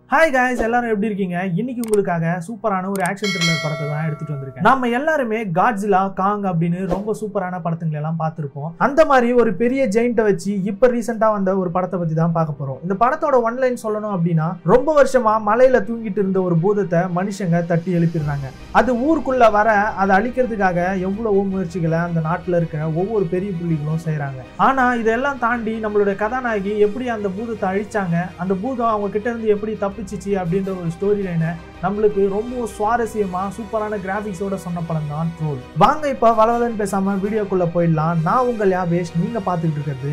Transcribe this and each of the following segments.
hi guys எல்லாரும் எப்படி இருக்கீங்க இன்னைக்கு உங்களுக்காக சூப்பரான ஒரு ஆக்ஷன் த்ரில்லர் படத்தை தான் எடுத்துட்டு வந்திருக்கேன் நம்ம எல்லாருமே காட்ஜிலா காங் அப்படின்னு ரொம்ப சூப்பரான படத்துங்களை எல்லாம் பார்த்திருப்போம் அந்த மாதிரி ஒரு பெரிய ஜெயிண்ட்டை வச்சு இப்ப ரீசெண்டா வந்த ஒரு படத்தை பத்தி தான் பார்க்க போறோம் இந்த படத்தோட ஒன்லைன் சொல்லணும் அப்படின்னா ரொம்ப வருஷமா மலையில தூங்கிட்டு இருந்த ஒரு பூதத்தை மனுஷங்க தட்டி எழுப்பிடுறாங்க அது ஊருக்குள்ள வர அதை அழிக்கிறதுக்காக எவ்வளவோ முயற்சிகளை அந்த நாட்டுல இருக்கிற ஒவ்வொரு பெரிய புள்ளிகளும் செய்றாங்க ஆனா இதெல்லாம் தாண்டி நம்மளுடைய கதாநாயகி எப்படி அந்த பூதத்தை அழிச்சாங்க அந்த பூதம் அவங்க கிட்ட இருந்து எப்படி தப்பிச்சிச்சு அப்படின்ற ஒரு ஸ்டோரி லைனை நம்மளுக்கு ரொம்ப சுவாரஸ்யமா சூப்பரான கிராபிக்ஸோட சொன்ன படம் தான் ட்ரோல் வாங்க இப்ப வளவலன்னு பேசாம வீடியோக்குள்ள போயிடலாம் நான் உங்கள் யாபேஷ் நீங்க பார்த்துக்கிட்டு இருக்கிறது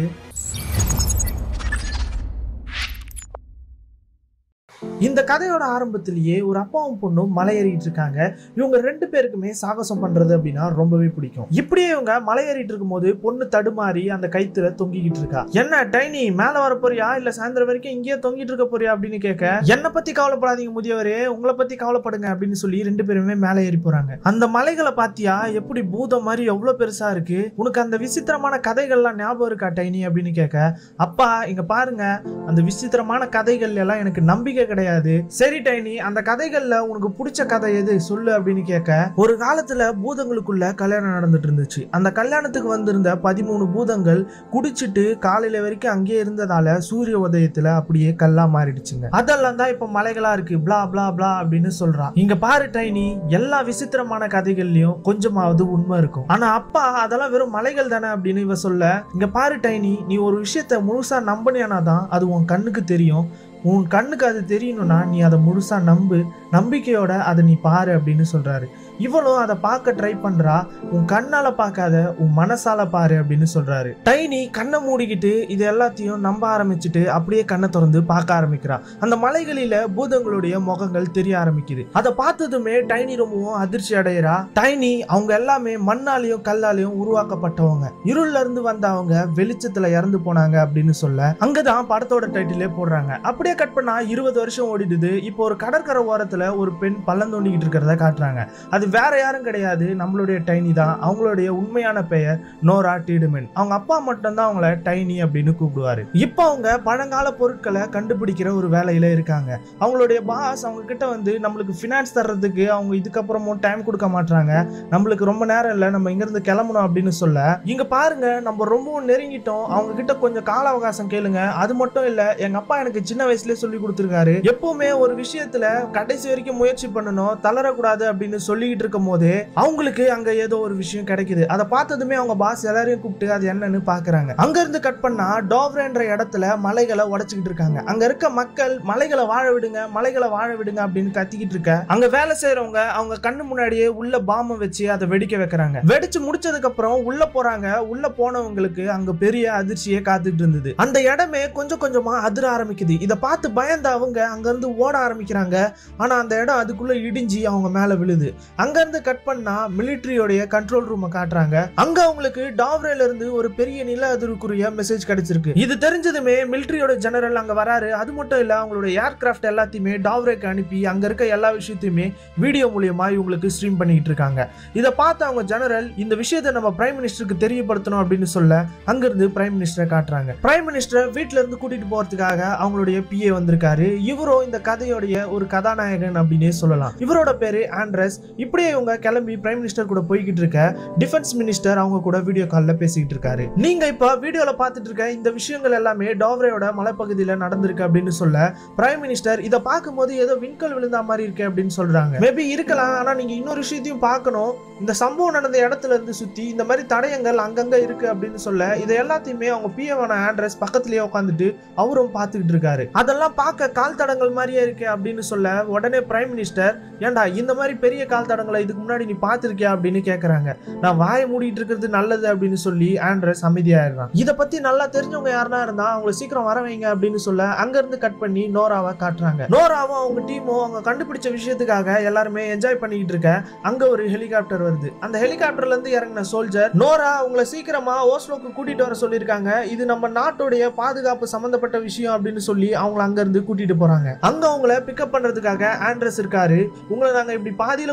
இந்த கதையோட ஆரம்பத்திலேயே ஒரு அப்பாவும் பொண்ணும் மலையேறிட்டு இருக்காங்க இவங்க ரெண்டு பேருக்குமே சாகசம் பண்றது அப்படின்னா ரொம்பவே பிடிக்கும் இப்படியே இவங்க மலையேறிட்டு இருக்கும்போது பொண்ணு தடுமாறி அந்த கைத்துல தொங்கிக்கிட்டு இருக்கா என்ன டைனி மேல வர போறியா இல்ல சாயந்தரம் வரைக்கும் இங்கேயே தொங்கிட்டு இருக்க போறியா அப்படின்னு கேட்க என்ன பத்தி கவலைப்படாதீங்க முதியவரே உங்களை பத்தி கவலைப்படுங்க அப்படின்னு சொல்லி ரெண்டு பேருமே மேலே ஏறி போறாங்க அந்த மலைகளை பாத்தியா எப்படி பூதம் மாதிரி எவ்வளவு பெருசா இருக்கு உனக்கு அந்த விசித்திரமான கதைகள்லாம் ஞாபகம் இருக்கா டைனி அப்படின்னு கேட்க அப்பா இங்க பாருங்க அந்த விசித்திரமான கதைகள் எல்லாம் எனக்கு நம்பிக்கை கிடையாது சரி டைனி அந்த கதைகள்ல உனக்கு பிடிச்ச கதை எது சொல்லு அப்படின்னு கேட்க ஒரு காலத்துல பூதங்களுக்குள்ள கல்யாணம் நடந்துட்டு இருந்துச்சு அந்த கல்யாணத்துக்கு வந்திருந்த பதிமூணு பூதங்கள் குடிச்சிட்டு காலையில வரைக்கும் அங்கேயே இருந்ததால சூரிய உதயத்துல அப்படியே கல்லா மாறிடுச்சுங்க அதெல்லாம் தான் இப்ப மலைகளா இருக்கு பிளா பிளா பிளா அப்படின்னு சொல்றான் இங்க பாரு டைனி எல்லா விசித்திரமான கதைகள்லயும் கொஞ்சமாவது உண்மை இருக்கும் ஆனா அப்பா அதெல்லாம் வெறும் மலைகள் தானே அப்படின்னு இவ சொல்ல இங்க பாரு டைனி நீ ஒரு விஷயத்த முழுசா நம்பினியானா தான் அது உன் கண்ணுக்கு தெரியும் உன் கண்ணுக்கு அது தெரியணும்னா நீ அதை முழுசா நம்பு நம்பிக்கையோட அதை நீ பாரு அப்படின்னு சொல்றாரு இவளும் அதை பார்க்க ட்ரை பண்றா உன் கண்ணால பார்க்காத உன் மனசால பாரு அப்படின்னு சொல்றாரு டைனி கண்ணை மூடிக்கிட்டு இது எல்லாத்தையும் நம்ப ஆரம்பிச்சுட்டு அப்படியே கண்ணை திறந்து பார்க்க ஆரம்பிக்கிறா அந்த மலைகளில பூதங்களுடைய முகங்கள் தெரிய ஆரம்பிக்குது அதை பார்த்ததுமே டைனி ரொம்பவும் அதிர்ச்சி அடைகிறா டைனி அவங்க எல்லாமே மண்ணாலையும் கல்லாலையும் உருவாக்கப்பட்டவங்க இருள்ல இருந்து வந்த அவங்க வெளிச்சத்துல இறந்து போனாங்க அப்படின்னு சொல்ல அங்கதான் படத்தோட டைட்டிலே போடுறாங்க அப்படியே கட் பண்ணா இருபது வருஷம் ஓடிடுது இப்போ ஒரு கடற்கரை ஓரத்துல ஒரு பெண் பள்ளம் தோண்டிக்கிட்டு இருக்கிறத காட்டுறாங்க அது வேற யாரும் கிடையாது நம்மளுடைய டைனி தான் அவங்களுடைய உண்மையான பெயர் நோரா டீடுமென் அவங்க அப்பா மட்டும்தான் அவங்கள டைனி அப்படின்னு கூப்பிடுவாரு இப்போ அவங்க பழங்கால பொருட்களை கண்டுபிடிக்கிற ஒரு வேலையில இருக்காங்க அவங்களுடைய பாஸ் அவங்க கிட்ட வந்து நம்மளுக்கு ஃபினான்ஸ் தர்றதுக்கு அவங்க இதுக்கப்புறமும் டைம் கொடுக்க மாட்டாங்க நம்மளுக்கு ரொம்ப நேரம் இல்லை நம்ம இங்கிருந்து கிளம்பணும் அப்படின்னு சொல்ல இங்க பாருங்க நம்ம ரொம்பவும் நெருங்கிட்டோம் அவங்க கிட்ட கொஞ்சம் கால அவகாசம் கேளுங்க அது மட்டும் இல்ல எங்க அப்பா எனக்கு சின்ன வயசுலயே சொல்லி கொடுத்துருக்காரு எப்பவுமே ஒரு விஷயத்துல கடைசி வரைக்கும் முயற்சி பண்ணணும் தளரக்கூடாது அப்படின்னு சொல்லிக்கிட்டு இருக்கும் போதே அவங்களுக்கு அங்க ஏதோ ஒரு விஷயம் கிடைக்குது அதை பார்த்ததுமே அவங்க பாஸ் எல்லாரையும் கூப்பிட்டு அது என்னன்னு பாக்குறாங்க அங்க இருந்து கட் பண்ணா டோவ்ரேன்ற இடத்துல மலைகளை உடைச்சுக்கிட்டு இருக்காங்க அங்க இருக்க மக்கள் மலைகளை வாழ விடுங்க மலைகளை வாழ விடுங்க அப்படின்னு கத்திக்கிட்டு இருக்க அங்க வேலை செய்யறவங்க அவங்க கண்ணு முன்னாடியே உள்ள பாம்பை வச்சு அதை வெடிக்க வைக்கிறாங்க வெடிச்சு முடிச்சதுக்கு அப்புறம் உள்ள போறாங்க உள்ள போனவங்களுக்கு அங்க பெரிய அதிர்ச்சியே காத்துட்டு இருந்தது அந்த இடமே கொஞ்சம் கொஞ்சமா அதிர ஆரம்பிக்குது இதை பார்த்து பயந்த அவங்க அங்க இருந்து ஓட ஆரம்பிக்கிறாங்க ஆனா அந்த இடம் அதுக்குள்ள இடிஞ்சு அவங்க மேல விழுது அங்க இருந்து கட் பண்ணா மிலிட்டரியோடைய கண்ட்ரோல் ரூமை காட்டுறாங்க அங்க அவங்களுக்கு டாவ்ரேல இருந்து ஒரு பெரிய நில அதிர்வுக்குரிய மெசேஜ் கிடைச்சிருக்கு இது தெரிஞ்சதுமே மிலிட்டரியோட ஜெனரல் அங்க வராரு அது மட்டும் இல்ல அவங்களோட ஏர்கிராஃப்ட் எல்லாத்தையுமே டாவ்ரேக்கு அனுப்பி அங்க இருக்க எல்லா விஷயத்தையுமே வீடியோ மூலியமா இவங்களுக்கு ஸ்ட்ரீம் பண்ணிட்டு இருக்காங்க இதை பார்த்து அவங்க ஜெனரல் இந்த விஷயத்தை நம்ம பிரைம் மினிஸ்டருக்கு தெரியப்படுத்தணும் அப்படின்னு சொல்ல அங்கிருந்து பிரைம் மினிஸ்டரை காட்டுறாங்க பிரைம் மினிஸ்டர் வீட்ல இருந்து கூட்டிட்டு போறதுக்காக அவங்களுடைய பிஏ வந்திருக்காரு இவரும் இந்த கதையோடைய ஒரு கதாநாயகன் அப்படின்னே சொல்லலாம் இவரோட பேரு ஆண்ட்ரஸ் இப்படியே இவங்க கிளம்பி பிரைம் மினிஸ்டர் கூட போய்கிட்டு இருக்க டிஃபென்ஸ் மினிஸ்டர் அவங்க கூட வீடியோ கால்ல பேசிக்கிட்டு இருக்காரு நீங்க இப்ப வீடியோல பார்த்துட்டு இருக்க இந்த விஷயங்கள் எல்லாமே டோவ்ரேயோட மலைப்பகுதியில நடந்திருக்கு அப்படின்னு சொல்ல பிரைம் மினிஸ்டர் இதை பார்க்கும்போது ஏதோ விண்கல் விழுந்த மாதிரி இருக்கு அப்படின்னு சொல்றாங்க மேபி இருக்கலாம் ஆனா நீங்க இன்னொரு விஷயத்தையும் பார்க்கணும் இந்த சம்பவம் நடந்த இடத்துல இருந்து சுத்தி இந்த மாதிரி தடயங்கள் அங்கங்க இருக்கு அப்படின்னு சொல்ல இதை எல்லாத்தையுமே அவங்க பிஏவான ஆண்ட்ரஸ் பக்கத்துலயே உட்காந்துட்டு அவரும் பார்த்துக்கிட்டு இருக்காரு அதெல்லாம் பார்க்க கால் தடங்கள் மாதிரியே இருக்கு அப்படின்னு சொல்ல உடனே பிரைம் மினிஸ்டர் ஏன்டா இந்த மாதிரி பெரிய கால் தடங்களை இதுக்கு முன்னாடி நீ பார்த்திருக்கியா அப்படின்னு கேக்குறாங்க நான் வாயை மூடிட்டு இருக்கிறது நல்லது அப்படின்னு சொல்லி ஆண்ட்ரஸ் அமைதியாயிடுறான் இதை பத்தி நல்லா தெரிஞ்சவங்க யாருனா இருந்தா அவங்கள சீக்கிரம் வர வைங்க அப்படின்னு சொல்ல அங்க இருந்து கட் பண்ணி நோராவை காட்டுறாங்க நோராவும் அவங்க டீமும் அவங்க கண்டுபிடிச்ச விஷயத்துக்காக எல்லாருமே என்ஜாய் பண்ணிக்கிட்டு இருக்க அங்க ஒரு ஹெலிகாப்டர் வருது அந்த ஹெலிகாப்டர்ல இருந்து இறங்கின சோல்ஜர் நோரா உங்களை சீக்கிரமா ஓஸ்லோக்கு கூட்டிட்டு வர சொல்லியிருக்காங்க இது நம்ம நாட்டுடைய பாதுகாப்பு சம்பந்தப்பட்ட விஷயம் அப்படின்னு சொல்லி அவங்கள அங்க இருந்து கூட்டிட்டு போறாங்க அங்க அவங்கள பிக்கப் பண்றதுக்காக ஆண்ட்ரஸ் இருக்காரு உங்களை நாங்க இப்படி பாதியில கூட்டிட்டு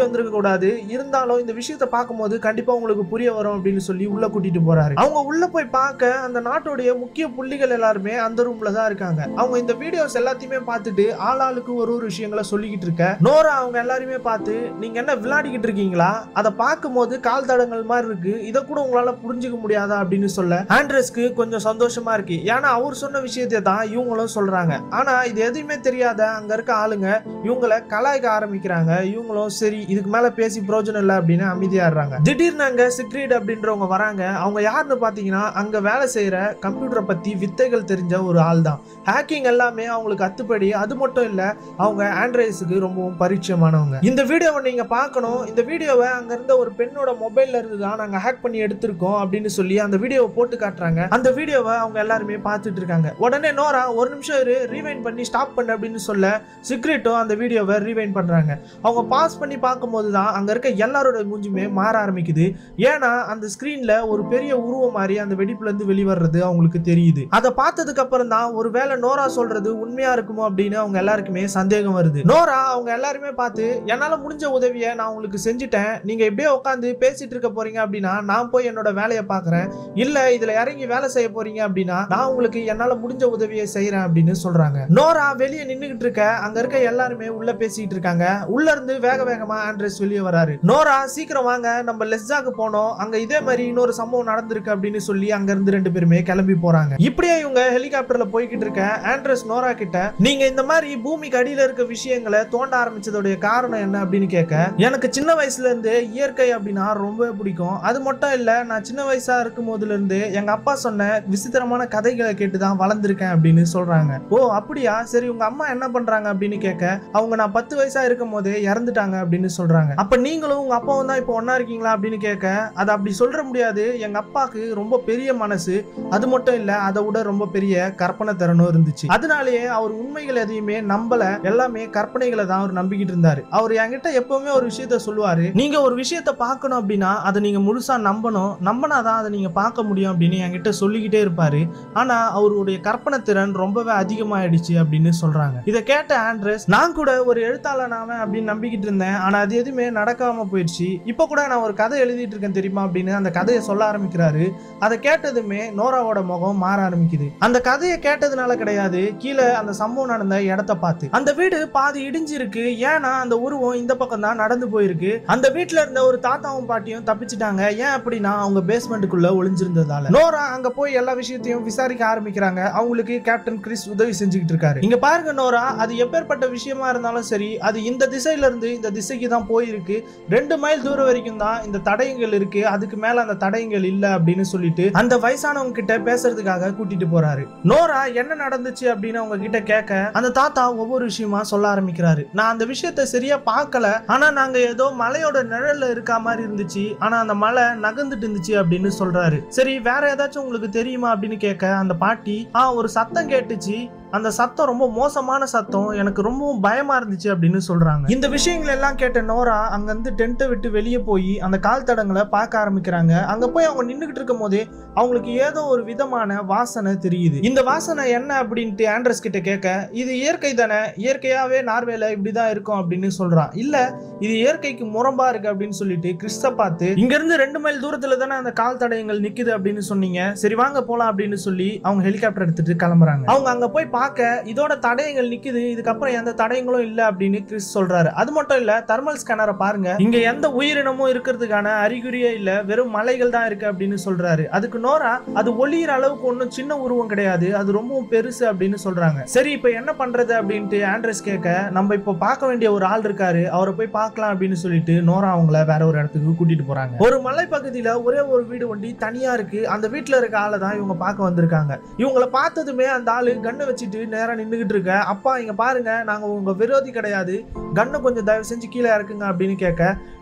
வந்திருக்க கூடாது இருந்தாலும் இந்த விஷயத்த பார்க்கும்போது கண்டிப்பா உங்களுக்கு புரிய வரும் அப்படின்னு சொல்லி உள்ள கூட்டிட்டு போறாரு அவங்க உள்ள போய் பார்க்க அந்த நாட்டுடைய முக்கிய புள்ளிகள் எல்லாருமே அந்த ரூம்ல தான் இருக்காங்க அவங்க இந்த வீடியோஸ் எல்லாத்தையுமே பார்த்துட்டு ஆளாளுக்கு ஒரு ஒரு விஷயங்களை சொல்லிக்கிட்டு இருக்க நோரா அவங்க எல்லாருமே பார்த்து நீங்க என்ன விளையாடிக்கிட்டு இருக்கீங்களா அதை பார்க்கும்போது கால் தடங்கள் மாதிரி இருக்கு இதை கூட உங்களால புரிஞ்சுக்க முடியாதா அப்படின்னு சொல்ல ஆண்ட்ரஸ்க்கு கொஞ்சம் சந்தோஷமா இருக்கு ஏன்னா அவர் சொன்ன விஷயத்தை தான் இவங்களும் சொல்றாங்க ஆனா இது எதுவுமே தெரியாத அங்க இருக்க ஆளுங்க இவங்களை கலாய்க்க ஆரம்பிக்கிறாங்க இவங்களும் சரி இதுக்கு மேல பேசி பிரயோஜனம் இல்லை அப்படின்னு அமைதியாடுறாங்க திடீர்னு அங்க சிக்ரீட் அப்படின்றவங்க வராங்க அவங்க யாருன்னு பாத்தீங்கன்னா அங்க வேலை செய்யற கம்ப்யூட்டரை பத்தி வித்தைகள் தெரிஞ்ச ஒரு ஆள் தான் ஹேக்கிங் எல்லாமே அவங்களுக்கு அத்துப்படி அது மட்டும் இல்ல அவங்க ஆண்ட்ராய்ஸுக்கு ரொம்பவும் பரிச்சயமானவங்க இந்த வீடியோவை நீங்க பார்க்கணும் இந்த வீடியோவை அங்க இருந்த ஒரு பெண்ணோட மொபைல்ல இருந்து தான் நாங்க ஹேக் பண்ணி எடுத்திருக்கோம் அப்படின்னு சொல்லி அந்த வீடியோவை போட்டு காட்டுறாங்க அந்த வீடியோவை அவங்க எல்லாருமே பார்த்துட்டு இருக்காங்க உடனே நோரா ஒரு நிமிஷம் இரு ரீவைண்ட் பண்ணி ஸ்டாப் பண்ணு அப்படின்னு சொல்ல சிக்ரெட்டும் அந்த வீடியோவை ரீவைண்ட் பண்றாங்க அவங்க பாஸ் பண்ணி பார்க்கும்போது தான் அங்க இருக்க எல்லாரோட மூஞ்சுமே மாற ஆரம்பிக்குது ஏன்னா அந்த ஸ்கிரீன்ல ஒரு பெரிய உருவம் மாதிரி அந்த வெடிப்புல இருந்து வெளிவர்றது அவங்களுக்கு தெரியுது அதை பார்த்ததுக்கு அப்புறம் தான் ஒருவேளை நோரா சொல்றது உண்மையா இருக்குமோ அப்படின்னு அவங்க எல்லாருக்குமே சந்தேகம் வருது நோரா அவங்க எல்லாருமே பார்த்து என்னால முடிஞ்ச உதவியை நான் உங்களுக்கு செஞ்சுட்டேன் நீங்க இப்படியே உட்காந்து பேசிட்டு இருக்க போறீங்க அப்படின்னா நான் போய் என்னோட வேலையை பார்க்கறேன் இல்ல இதுல இறங்கி வேலை செய்ய போறீங்க அப்படின்னா நான் உங்களுக்கு என்னால முடிஞ்ச உதவியை செய்யறேன் அப்படின்னு சொல்றாங்க நோரா வெளியே நின்னுகிட்டு இருக்க அங்க இருக்க எல்லாருமே உள்ள பேசிட்டு இருக்காங்க உள்ள இருந்து வேக வேகமா ஆண்ட்ரஸ் வெளியே வராரு நோரா சீக்கிரம் வாங்க நம்ம லெஸ்ஸாக்கு போனோம் அங்க இதே மாதிரி இன்னொரு சம்பவம் நடந்திருக்கு அப்படின்னு சொல்லி அங்க இருந்து ரெண்டு பேருமே கிளம்பி போறாங்க இப்படியே இவங்க ஹெலிகாப்டர்ல போய்கிட்டு இருக்க ஆண்ட்ரஸ் நோரா கிட்ட நீங்க இந்த மாதிரி பூமிக்கு அடியில இருக்க விஷயங்களை தோண்ட ஆரம்பிச்சதோடைய காரணம் என்ன அப்படின்னு கேட்க எனக்கு சின்ன வயசுல இருந்து இயற்கை அப்படின்னா ரொம்பவே பிடிக்கும் அது மட்டும் இல்ல நான் சின்ன வயசா இருக்கும் போதுல இருந்து எங்க அப்பா சொன்ன விசித்திரமான கதைகளை கேட்டு தான் வளர்ந்துருக்கேன் அப்படின்னு சொல்றாங்க ஓ அப்படியா சரி உங்க அம்மா என்ன பண்றாங்க அப்படின்னு கேட்க அவங்க நான் பத்து வயசா இருக்கும் போதே இறந்துட்டாங்க அப்படின்னு சொல்றாங்க அப்ப நீங்களும் உங்க அப்பாவும் தான் இப்போ ஒன்னா இருக்கீங்களா அப்படின்னு கேட்க அதை அப்படி சொல்ற முடியாது எங்க அப்பாவுக்கு ரொம்ப பெரிய மனசு அது மட்டும் இல்ல அதை விட ரொம்ப பெரிய கற்பனை திறனும் இருந்துச்சு அதனாலேயே அவர் உண்மைகள் எதையுமே நம்பல எல்லாமே கற்பனைகளை தான் அவர் நம்பிக்கிட்டு இருந்தாரு அவர் என்கிட்ட எப்பவுமே ஒரு விஷயத்த சொல்லுவாரு நீங்க ஒரு விஷயத்த பார்க்கணும் அப்படின்னா அதை நீங்க முழுசா நம்பணும் நம்பினாதான் அதை நீங்க பார்க்க முடியும் அப்படின்னு என்கிட்ட சொல்லிக்கிட்டே இருப்பாரு ஆனா அவருடைய கற்பனை திறன் ரொம்பவே அதிகமாயிடுச்சு அப்படின்னு சொல்றாங்க இதை கேட்ட ஆண்ட்ரஸ் நான் கூட ஒரு எழுத்தாளனாவன் அப்படின்னு நம்பிக்கிட்டு இருந்தேன் ஆனா அது எதுவுமே நடக்காம போயிடுச்சு இப்போ கூட நான் ஒரு கதை எழுதிட்டு இருக்கேன் தெரியுமா அப்படின்னு அந்த கதையை சொல்ல ஆரம்பிக்கிறாரு அதை கேட்டதுமே நோராவோட முகம் மாற ஆரம்பிக்குது அந்த கதையை கேட்டதுனால கிடையாது கீழே அந்த சம்பவம் நடந்த இடத்த பார்த்து அந்த வீடு பாதி இடிஞ்சிருக்கு ஏன்னா அந்த உருவம் இந்த பக்கம் தான் நடந்து போயிருக்கு அந்த வீட்டுல இருந்த ஒரு தாத்தாவும் பாட்டியும் தப்பிச்சிட்டாங்க ஏன் அப்படின்னா அவங்க பேஸ்மெண்ட்டுக்குள்ள ஒளிஞ்சிருந்ததால நோரா அங்க போய் எல்லா விஷயத்தையும் விசாரிக்க ஆரம்பிக்கிறாங்க அவங்களுக்கு கேப்டன் கிறிஸ் உதவி செஞ்சுக்கிட்டு இருக்காரு இங்க பாருங்க நோரா அது எப்பேற்பட்ட விஷயமா இருந்தாலும் சரி அது இந்த திசையில இருந்து இந்த திசைக்கு தான் போயிருக்கு ரெண்டு மைல் தூரம் வரைக்கும் தான் இந்த தடயங்கள் இருக்கு அதுக்கு மேல அந்த தடயங்கள் இல்ல அப்படின்னு சொல்லிட்டு அந்த வயசானவங்க கிட்ட பேசுறதுக்காக கூட்டிட்டு போறாரு நோரா என்ன நடந்துச்சு அப்படின்னு அவங்க கிட்ட கேட்க அந்த தாத்தா ஒவ்வொரு விஷயமா சொல்ல ஆரம்பிக்கிறாரு நான் அந்த விஷயத்த சரியா பார்க்கல ஆனா நாங்க ஏதோ மலையோட நிழல்ல இருக்க மாதிரி இருந்துச்சு ஆனா அந்த மலை நகர்ந்துட்டு இருந்துச்சு அப்படின்னு சொல்றாரு சரி வேற ஏதாச்சும் உங்களுக்கு தெரியுமா அப்படின்னு கேட்க அந்த பாட்டி ஆ ஒரு சத்தம் கேட்டுச்சு அந்த சத்தம் ரொம்ப மோசமான சத்தம் எனக்கு ரொம்பவும் பயமா இருந்துச்சு அப்படின்னு சொல்றாங்க இந்த விஷயங்கள் எல்லாம் கேட்ட நோரா அங்க இருந்து டென்ட்டை விட்டு வெளியே போய் அந்த கால் தடங்களை பார்க்க ஆரம்பிக்கிறாங்க அங்க போய் அவங்க நின்றுகிட்டு இருக்கும் போதே அவங்களுக்கு ஏதோ ஒரு விதமான வாசனை தெரியுது இந்த வாசனை என்ன அப்படின்ட்டு ஆண்ட்ரஸ் கிட்ட கேட்க இது இயற்கை தானே இயற்கையாவே நார்வேல இப்படிதான் இருக்கும் அப்படின்னு சொல்றான் இல்ல இது இயற்கைக்கு முரம்பா இருக்கு அப்படின்னு சொல்லிட்டு கிறிஸ்த பார்த்து இங்க இருந்து ரெண்டு மைல் தூரத்துல தானே அந்த கால் தடயங்கள் நிக்குது அப்படின்னு சொன்னீங்க சரி வாங்க போலாம் அப்படின்னு சொல்லி அவங்க ஹெலிகாப்டர் எடுத்துட்டு கிளம்புறாங்க அவங்க அங்க போய் பார்க்க இதோட தடயங்கள் நிக்குது இதுக்கப்புறம் எந்த தடயங்களும் இல்ல அப்படின்னு கிறிஸ் சொல்றாரு அது மட்டும் இல்ல தெர்மல் ஸ்கேனரை பாருங்க இங்க எந்த உயிரினமும் இருக்கிறதுக்கான அறிகுறியே இல்ல வெறும் மலைகள் தான் இருக்கு அப்படின்னு சொல்றாரு அதுக்கு நோரா அது ஒளியிற அளவுக்கு ஒன்றும் சின்ன உருவம் கிடையாது அது ரொம்பவும் பெருசு அப்படின்னு சொல்றாங்க சரி இப்போ என்ன பண்றது அப்படின்ட்டு ஆண்ட்ரஸ் கேட்க நம்ம இப்போ பார்க்க வேண்டிய ஒரு ஆள் இருக்காரு அவரை போய் பார்க்கலாம் அப்படின்னு சொல்லிட்டு நோரா அவங்கள வேற ஒரு இடத்துக்கு கூட்டிட்டு போறாங்க ஒரு மலை பகுதியில ஒரே ஒரு வீடு வண்டி தனியா இருக்கு அந்த வீட்டுல இருக்க ஆளை தான் இவங்க பார்க்க வந்திருக்காங்க இவங்கள பார்த்ததுமே அந்த ஆளு கண்ணை வச்சுட்டு நேரா நின்றுகிட்டு இருக்க அப்பா இங்க பாருங்க நாங்க உங்க விரோதி கிடையாது கண்ணை கொஞ்சம் தயவு செஞ்சு கீழே இறக்குங்க அப்படின்னு கேட்க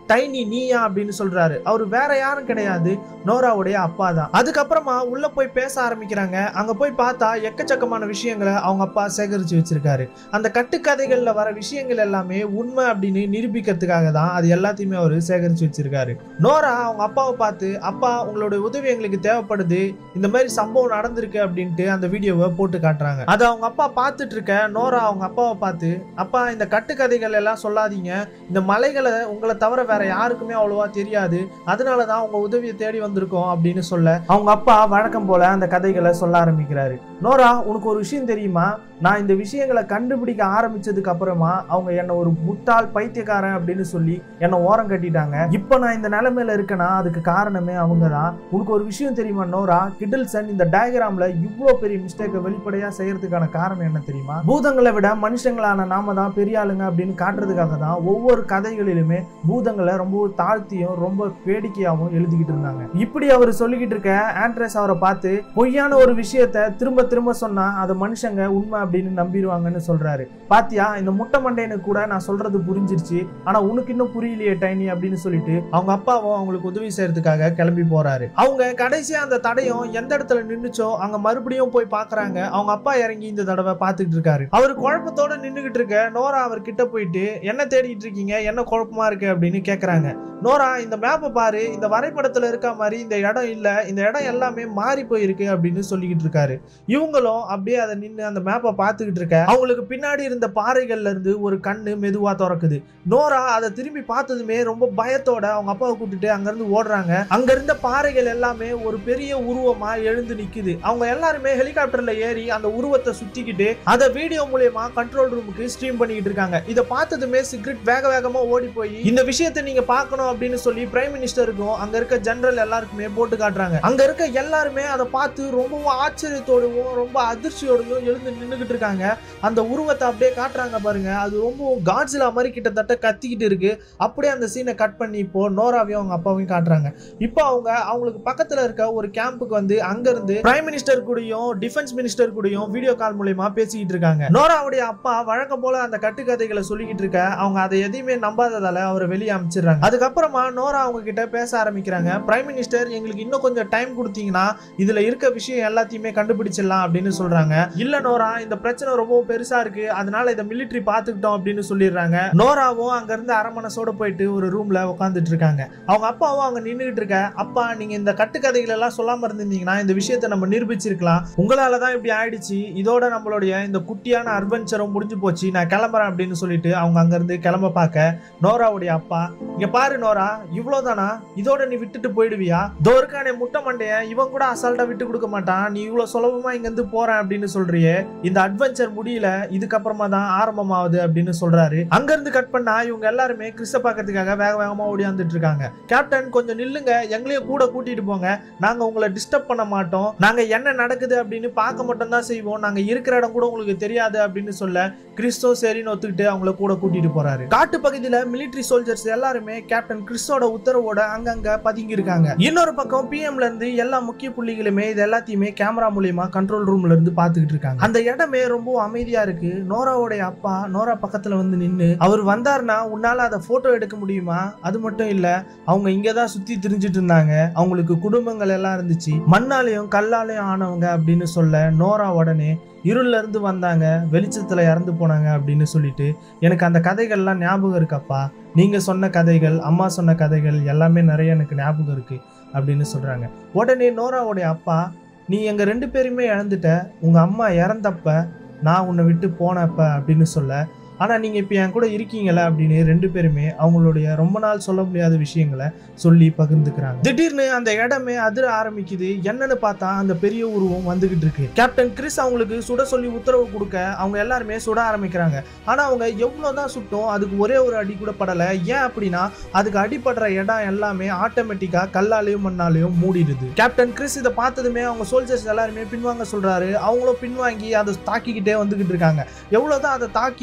டைனி நீயா அப்படின்னு சொல்றாரு அவர் வேற யாரும் கிடையாது நோராவுடைய அப்பா தான் அதுக்கப்புறமா உள்ள போய் பேச ஆரம்பிக்கிறாங்க அங்க போய் பார்த்தா எக்கச்சக்கமான விஷயங்களை அவங்க அப்பா சேகரிச்சு வச்சிருக்காரு அந்த கட்டுக்கதைகள்ல வர விஷயங்கள் எல்லாமே உண்மை அப்படின்னு நிரூபிக்கிறதுக்காக தான் அது எல்லாத்தையுமே அவர் சேகரிச்சு வச்சிருக்காரு நோரா அவங்க அப்பாவை பார்த்து அப்பா உங்களுடைய உதவி எங்களுக்கு தேவைப்படுது இந்த மாதிரி சம்பவம் நடந்திருக்கு அப்படின்ட்டு அந்த வீடியோவை போட்டு காட்டுறாங்க அதை அவங்க அப்பா பார்த்துட்டு இருக்க நோரா அவங்க அப்பாவை பார்த்து அப்பா இந்த கட்டுக்கதைகள் எல்லாம் சொல்லாதீங்க இந்த மலைகளை உங்களை தவிர வேற யாருக்குமே அவ்வளவா தெரியாது அதனால தான் உங்க உதவியை தேடி வந்திருக்கோம் அப்படின்னு சொல்ல அவங்க அப்பா வழக்கம் போல அந்த கதைகளை சொல்ல ஆரம்பிக்கிறாரு நோரா உனக்கு ஒரு விஷயம் தெரியுமா நான் இந்த விஷயங்களை கண்டுபிடிக்க ஆரம்பிச்சதுக்கு அப்புறமா அவங்க என்ன ஒரு முட்டாள் பைத்தியக்காரன் அப்படின்னு சொல்லி என்னை ஓரம் கட்டிட்டாங்க இப்போ நான் இந்த நிலைமையில இருக்கேன்னா அதுக்கு காரணமே அவங்க தான் உனக்கு ஒரு விஷயம் தெரியுமா நோரா கிடில்சன் இந்த டயக்ராம்ல இவ்வளோ பெரிய மிஸ்டேக்கை வெளிப்படையா செய்யறதுக்கான காரணம் என்ன தெரியுமா பூதங்களை விட மனுஷங்களான நாம தான் பெரிய ஆளுங்க அப்படின்னு காட்டுறதுக்காக தான் ஒவ்வொரு கதைகளிலுமே பூதங்களை ரொம்ப தாழ்த்தியும் ரொம்ப வேடிக்கையாகவும் எழுதிக்கிட்டு இருந்தாங்க இப்படி அவர் சொல்லிக்கிட்டு இருக்க ஆண்ட்ரஸ் அவரை பார்த்து பொய்யான ஒரு விஷயத்த திரும்ப திரும்ப சொன்னா அது மனுஷங்க உண்மை அப்படின்னு நம்பிடுவாங்கன்னு சொல்றாரு பாத்தியா இந்த முட்டை மண்டையனுக்கு கூட நான் சொல்றது புரிஞ்சிருச்சு ஆனா உனக்கு இன்னும் புரியலையே டைனி அப்படின்னு சொல்லிட்டு அவங்க அப்பாவும் அவங்களுக்கு உதவி செய்யறதுக்காக கிளம்பி போறாரு அவங்க கடைசியா அந்த தடையும் எந்த இடத்துல நின்னுச்சோ அங்க மறுபடியும் போய் பாக்குறாங்க அவங்க அப்பா இறங்கி இந்த தடவை பாத்துக்கிட்டு இருக்காரு அவர் குழப்பத்தோட நின்னுகிட்டு இருக்க நோரா அவர் கிட்ட போயிட்டு என்ன தேடிட்டு இருக்கீங்க என்ன குழப்பமா இருக்கு அப்படின்னு கேக்குறாங்க நோரா இந்த மேப்பை பாரு இந்த வரைபடத்துல இருக்க மாதிரி இந்த இடம் இல்ல இந்த இடம் எல்லாமே மாறி போயிருக்கு அப்படின்னு சொல்லிக்கிட்டு இருக்காரு இவங்களும் அப்படியே அதை நின்று அந்த மேப்பை பார்த்துக்கிட்டு இருக்க அவங்களுக்கு பின்னாடி இருந்த பாறைகள்ல இருந்து ஒரு கண்ணு மெதுவா திறக்குது நோரா அதை திரும்பி பார்த்ததுமே ரொம்ப பயத்தோட அவங்க அப்பாவை கூட்டிட்டு அங்கிருந்து ஓடுறாங்க அங்க இருந்த பாறைகள் எல்லாமே ஒரு பெரிய உருவமா எழுந்து நிக்குது அவங்க எல்லாருமே ஹெலிகாப்டர்ல ஏறி அந்த உருவத்தை சுத்திக்கிட்டு அதை வீடியோ மூலியமா கண்ட்ரோல் ரூமுக்கு ஸ்ட்ரீம் பண்ணிக்கிட்டு இருக்காங்க இதை பார்த்ததுமே சிக்ரெட் வேக வேகமா ஓடி போய் இந்த விஷயத்தை நீங்க பார்க்கணும் அப்படின்னு சொல்லி பிரைம் மினிஸ்டருக்கும் அங்க இருக்க ஜெனரல் எல்லாருக்குமே போட்டு காட்டுறாங்க அங்க இருக்க எல்லாருமே அதை பார்த்து ரொம்பவும் ஆச்சரியத்தோடவும் ரொம்ப அதிர்ச்சியோடவும் எழுந்து நின்றுகிட்டு இருக்காங்க அந்த உருவத்தை அப்படியே காட்டுறாங்க பாருங்க அது ரொம்ப காட்ஸிலா மாதிரி கிட்டத்தட்ட கத்திக்கிட்டு இருக்கு அப்படியே அந்த சீனை கட் பண்ணி இப்போ நோராவையும் அவங்க அப்பாவையும் காட்டுறாங்க இப்போ அவங்க அவங்களுக்கு பக்கத்துல இருக்க ஒரு கேம்புக்கு வந்து அங்க இருந்து பிரைம் மினிஸ்டர் கூடயும் டிஃபென்ஸ் மினிஸ்டர் கூடயும் வீடியோ கால் மூலியமா பேசிக்கிட்டு இருக்காங்க நோராவுடைய அப்பா வழக்கம் போல அந்த கட்டுக்கதைகளை சொல்லிக்கிட்டு இருக்க அவங்க அதை எதையுமே நம்பாததால அவரை வெளியே அமைச்சிடுறாங்க அதுக்கப்புறமா நோரா அவங்க கிட்ட பேச ஆரம்பிக்கிறாங்க பிரைம் மினிஸ்டர் எங்களுக்கு இன்னும் கொஞ்சம் டைம் கொடுத்தீங்கன்னா இதுல இருக்க விஷயம் எல்லாத்தையுமே கண்டுபிடிச்சிடலாம் அப்படின்னு சொல்றாங்க இல்ல நோரா இந்த பிரச்சனை ரொம்ப பெருசா இருக்கு அதனால இதை மிலிட்டரி பாத்துக்கிட்டோம் அப்படின்னு சொல்லிடுறாங்க நோராவும் அங்க இருந்து அரமனசோட போயிட்டு ஒரு ரூம்ல உட்காந்துட்டு இருக்காங்க அவங்க அப்பாவும் அங்க நின்றுட்டு இருக்க அப்பா நீங்க இந்த கட்டுக்கதைகள் எல்லாம் சொல்லாம இருந்திருந்தீங்கன்னா இந்த விஷயத்தை நம்ம நிரூபிச்சிருக்கலாம் உங்களால தான் இப்படி ஆயிடுச்சு இதோட நம்மளுடைய இந்த குட்டியான அட்வென்ச்சரும் முடிஞ்சு போச்சு நான் கிளம்புறேன் அப்படின்னு சொல்லிட்டு அவங்க அங்க இருந்து கிளம்ப பார்க்க நோராவுடைய அப்பா இங்க பாரு நோரா இவ்வளவுதானா இதோட நீ விட்டுட்டு போயிடுவியா தோர்கானே முட்டை மண்டைய இவன் கூட அசால்ட்டா விட்டு கொடுக்க மாட்டான் நீ இவ்வளவு சுலபமா இங்க இருந்து போறேன் அப்படின்னு சொல்றியே இந்த அட்வென்ச்சர் முடியல இதுக்கப்புறமா தான் ஆரம்பமாகுது அப்படின்னு சொல்றாரு அங்க இருந்து கட் பண்ணா இவங்க எல்லாருமே கிறிஸ்த பாக்கிறதுக்காக வேக வேகமா ஓடியாந்துட்டு இருக்காங்க கேப்டன் கொஞ்சம் நில்லுங்க எங்களையும் கூட கூட்டிட்டு போங்க நாங்க உங்களை டிஸ்டர்ப் பண்ண மாட்டோம் நாங்க என்ன நடக்குது அப்படின்னு பார்க்க மட்டும் தான் செய்வோம் நாங்க இருக்கிற இடம் கூட உங்களுக்கு தெரியாது அப்படின்னு சொல்ல கிறிஸ்தோ சரின்னு ஒத்துக்கிட்டு அவங்கள கூட கூட்டிட்டு போறாரு காட்டு பகுதியில மிலிட்டரி சோல்ஜர்ஸ் எல்லாருமே கேப்டன் கிறிஸ்தோட உத்தரவோட அங்கங்க பதுங்கி இருக்காங்க இன்னொரு பக்கம் பிஎம்ல இருந்து எல்லா முக்கிய புள்ளிகளுமே இது எல்லாத்தையுமே கேமரா மூலியமா கண்ட்ரோல் ரூம்ல இருந்து பாத்துக்கிட்டு இருக்காங்க அந்த இடமே ரொம்ப அமைதியா இருக்கு நோராவுடைய அப்பா நோரா பக்கத்துல வந்து நின்னு அவர் வந்தாருன்னா உன்னால அதை போட்டோ எடுக்க முடியுமா அது மட்டும் இல்ல அவங்க இங்கதான் சுத்தி திரிஞ்சிட்டு இருந்தாங்க அவங்களுக்கு குடும்பங்கள் எல்லாம் இருந்துச்சு மண்ணாலையும் கல்லாலையும் ஆனவங்க அப்படின்னு சொல்ல நோரா உடனே இருள்ல இருந்து வந்தாங்க வெளிச்சத்துல இறந்து போனாங்க அப்படின்னு சொல்லிட்டு எனக்கு அந்த கதைகள்லாம் ஞாபகம் இருக்கப்பா நீங்க சொன்ன கதைகள் அம்மா சொன்ன கதைகள் எல்லாமே நிறைய எனக்கு ஞாபகம் இருக்கு அப்படின்னு சொல்றாங்க உடனே நோராவுடைய அப்பா நீ எங்க ரெண்டு பேருமே இழந்துட்ட உங்க அம்மா இறந்தப்ப நான் உன்னை விட்டு போனப்ப அப்படின்னு சொல்ல ஆனா நீங்க இப்ப என் கூட இருக்கீங்களா அப்படின்னு ரெண்டு பேருமே அவங்களுடைய ரொம்ப நாள் சொல்ல முடியாத விஷயங்களை சொல்லி பகிர்ந்துக்கிறாங்க திடீர்னு அந்த இடமே அதிர ஆரம்பிக்குது என்னன்னு பார்த்தா அந்த பெரிய உருவம் வந்துகிட்டு இருக்கு கேப்டன் கிறிஸ் அவங்களுக்கு சுட சொல்லி உத்தரவு கொடுக்க அவங்க எல்லாருமே சுட ஆரம்பிக்கிறாங்க ஆனா அவங்க எவ்வளவுதான் சுட்டும் அதுக்கு ஒரே ஒரு அடி கூட படல ஏன் அப்படின்னா அதுக்கு அடிபடுற இடம் எல்லாமே ஆட்டோமேட்டிக்கா கல்லாலையும் மண்ணாலையும் மூடிடுது கேப்டன் கிறிஸ் இதை பார்த்ததுமே அவங்க சோல்ஜர்ஸ் எல்லாருமே பின்வாங்க சொல்றாரு அவங்களும் பின்வாங்கி அதை தாக்கிக்கிட்டே வந்துகிட்டு இருக்காங்க எவ்வளவுதான் அதை தாக்கியும் அது